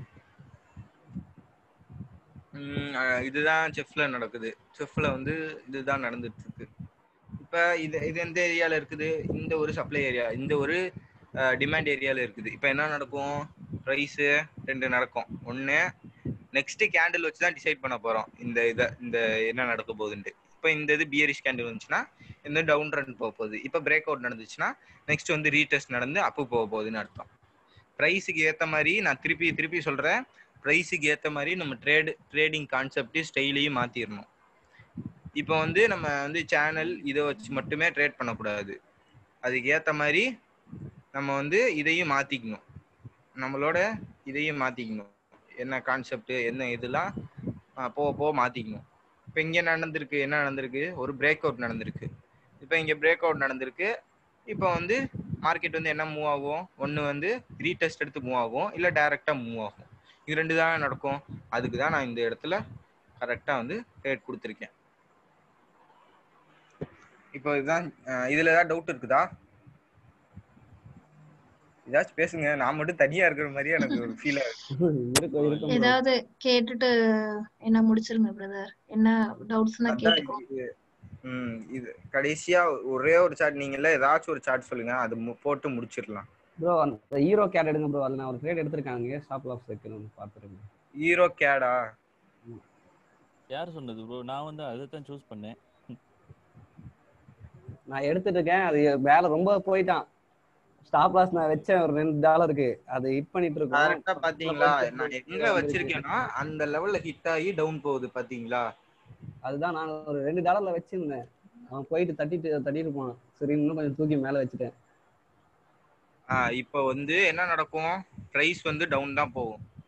Speaker 2: உம் அஹ் இதுதான் செஃப்ல நடக்குது செஃப்ல வந்து இதுதான் நடந்துட்டு இருக்கு இப்ப இது இது எந்த ஏரியால இருக்குது இந்த ஒரு சப்ளை ஏரியா இந்த ஒரு டிமாண்ட் ஏரியால இருக்குது இப்ப என்ன நடக்கும் ப்ரைஸ் ரெண்டு நடக்கும் ஒண்ணு நெக்ஸ்ட் கேண்டில் வச்சு தான் டிசைட் பண்ண போறோம் இந்த இதை இந்த என்ன நடக்க போகுதுன்ட்டு இப்போ இந்த இது பியரிஷ் கேண்டில் வந்துச்சுன்னா இந்த டவுன் ரன் போக போகுது இப்போ பிரேக் அவுட் நடந்துச்சுன்னா நெக்ஸ்ட் வந்து ரீடெஸ்ட் நடந்து அப்பு போக போகுதுன்னு அர்த்தம் ப்ரைஸுக்கு ஏற்ற மாதிரி நான் திருப்பி திருப்பி சொல்றேன் ப்ரைஸுக்கு ஏற்ற மாதிரி நம்ம ட்ரேடு ட்ரேடிங் கான்செப்ட் ஸ்டைலையும் மாத்திரணும் இப்போ வந்து நம்ம வந்து சேனல் இதை வச்சு மட்டுமே ட்ரேட் பண்ணக்கூடாது அதுக்கு ஏற்ற மாதிரி நம்ம வந்து இதையும் மாத்திக்கணும் நம்மளோட இதையும் மாத்திக்கணும் என்ன கான்செப்ட் என்ன இதெல்லாம் ஆஹ் போக போக மாத்திக்கணும் இப்போ இங்கே நடந்திருக்கு என்ன நடந்திருக்கு ஒரு பிரேக் அவுட் நடந்திருக்கு இப்போ இங்கே பிரேக் அவுட் நடந்திருக்கு இப்போ வந்து மார்க்கெட் வந்து என்ன மூவ் ஆகும் ஒன்று வந்து ரீடெஸ்ட் எடுத்து மூவ் ஆகும் இல்லை டைரெக்டாக மூவ் ஆகும் இது ரெண்டு தான் நடக்கும் அதுக்கு தான் நான் இந்த இடத்துல கரெக்டாக வந்து ரேட் கொடுத்துருக்கேன் இப்போ இதுதான் அஹ் இதுல ஏதாவது டவுட் இருக்குதா ஏதாச்சும் பேசுங்க நான் மட்டும் தனியா இருக்கிற மாதிரியே எனக்கு ஒரு ஃபீல்
Speaker 4: இருக்கும் இருக்கும் bro.
Speaker 1: ஏதாவது கேட்டுட்டு என்ன முடிச்சிருங்க பிரதர் என்ன டவுட்ஸ்னா
Speaker 2: அதான்
Speaker 1: கேட்டுக்கோ
Speaker 2: இது ம் இது கடைசியா ஒரே ஒரு சார்ட் நீங்கல்ல ஏதாச்சும் ஒரு சார்ட் சொல்லுங்க அது மு- போட்டு முடிச்சிடலாம்
Speaker 4: ப்ரோ அந்த ஹீரோ கேட் எடுங்க ப்ரோ அதில் நான் ஒரு ட்ரேட் எடுத்திருக்காங்க ஸ்டாப் லாஸ் வைக்கணும்னு பார்த்துருக்கேன்
Speaker 2: ஹீரோ கேடா
Speaker 5: யார் சொன்னது ப்ரோ நான் வந்து அதை தான் சூஸ் பண்ணேன்
Speaker 4: நான் எடுத்துட்டு இருக்கேன் அது மேல ரொம்ப போயிட்டான் ஸ்டாப் லாஸ் நான் வச்சேன் ஒரு ரெண்டு டாலருக்கு அது ஹிட் பண்ணிட்டு இருக்கோம்
Speaker 2: கரெக்டா பாத்தீங்களா நான் எங்க வச்சிருக்கேன்னா அந்த லெவல்ல ஹிட் ஆகி டவுன் போகுது பாத்தீங்களா
Speaker 4: அதுதான் நான் ஒரு ரெண்டு டாலர்ல வச்சிருந்தேன் அவன் போயிட்டு தட்டிட்டு தட்டிட்டு போனான் சரி இன்னும் கொஞ்சம் தூக்கி மேல வச்சுட்டேன்
Speaker 2: ஆ இப்போ வந்து என்ன நடக்கும் பிரைஸ் வந்து டவுன் தான் போகும்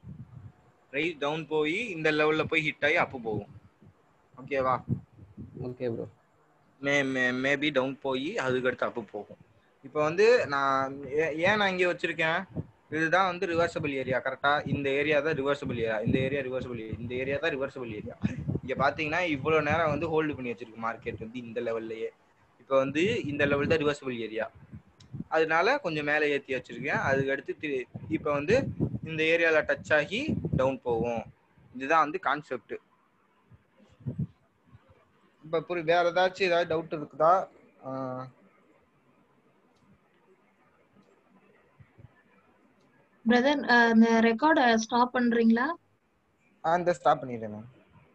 Speaker 2: ரைஸ் டவுன் போய் இந்த லெவல்ல போய் ஹிட் ஆகி அப்பு போகும் ஓகேவா
Speaker 4: okay bro
Speaker 2: may may maybe down போய் அதுக்கடுத்து அப்பு போகும் இப்போ வந்து நான் ஏ- ஏன் நான் இங்கே வச்சிருக்கேன் இதுதான் வந்து ரிவர்சபிள் ஏரியா கரெக்டா இந்த ஏரியா தான் ரிவர்சபிள் ஏரியா இந்த ஏரியா ரிவர்சபிள் ஏரியா இந்த ஏரியா தான் ரிவர்சபிள் ஏரியா இங்க பாத்தீங்கன்னா இவ்வளவு நேரம் வந்து ஹோல்டு பண்ணி வச்சிருக்கு மார்க்கெட் வந்து இந்த லெவல்லயே இப்போ வந்து இந்த லெவல் தான் ரிவர்சபிள் ஏரியா அதனால கொஞ்சம் மேலே ஏற்றி வச்சிருக்கேன் அதுக்கு அடுத்து தி- இப்போ வந்து இந்த ஏரியால டச் ஆகி டவுன் போகும் இதுதான் வந்து கான்செப்ட் இப்போ புரி வேற ஏதாச்சும் ஏதாவது டவுட் இருக்குதா ஆஹ்
Speaker 1: பிரதர் அந்த ரெக்கார்டை ஸ்டாப் பண்றீங்களா
Speaker 2: அந்த ஸ்டாப் பண்ணிடுறேன் மேம்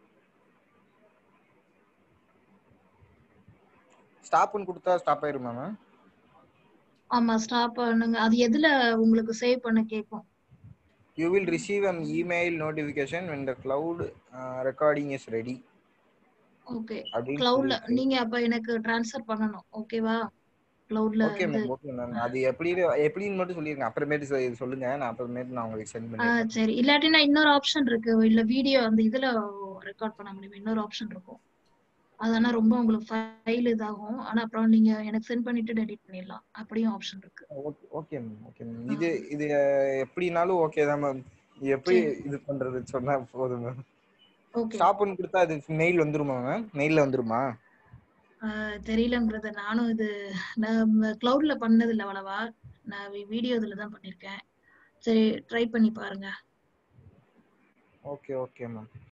Speaker 2: ஸ்டாப்னு கொடுத்தா ஸ்டாப் ஆயிருமா மேம்
Speaker 1: ஆமா ஸ்டாப் பண்ணுங்க அது எதுல உங்களுக்கு சேவ் பண்ண கேக்கும்
Speaker 2: you will receive an email notification when the cloud uh, recording is ready
Speaker 1: okay
Speaker 2: அப்படின்னு
Speaker 1: கிளவுட்ல
Speaker 2: சொல்லிருக்கு.
Speaker 1: நீங்க அப்ப எனக்கு ட்ரான்ஸ்ஃபர் பண்ணணும் ஓகேவா கிளவுட்ல
Speaker 2: ஓகே
Speaker 1: வந்து
Speaker 2: மேம் ஓகே மேம் அது எப்படி எப்படின்னு மட்டும் சொல்லிருங்க அப்புறமேட்டு சொ- சொல்லுங்க நான் அப்புறமேட்டு நான் உங்களுக்கு சென்ட்
Speaker 1: ஆ
Speaker 2: பண்ணிடுறேன்
Speaker 1: சரி இல்லாட்டினா இன்னொரு ஆப்ஷன் இருக்கு இல்ல வீடியோ அந்த இதுல ரெக்கார்ட் பண்ண முடியும் இன்னொரு ஆப்ஷன் இருக்கும் அது ஆனா ரொம்ப உங்களுக்கு ஃபைல் இதாகும் ஆனா அப்புறம் நீங்க எனக்கு சென்ட் பண்ணிட்டு டெலிட் பண்ணிடலாம் அப்படியும் ஆப்ஷன் இருக்கு
Speaker 2: okay okay ma'am okay ma'am இது இது அஹ், எப்படினாலும் ஓகே தான் மேம் எப்படி
Speaker 1: சரி.
Speaker 2: இது பண்றது சொன்னா போதும் மேம்
Speaker 1: ஓகே
Speaker 2: ஸ்டாப்னு கொடுத்தா அது மெயில் வந்துருமா மேம் மெயில்ல வந்துருமா
Speaker 1: தெரியலங்கிறத நானும் இது நான் கிளவுட்ல பண்ணது இல்ல அவ்வளவா நான் வீடியோ இதுல தான் பண்ணிருக்கேன் சரி ட்ரை பண்ணி பாருங்க
Speaker 2: ஓகே ஓகே மேம்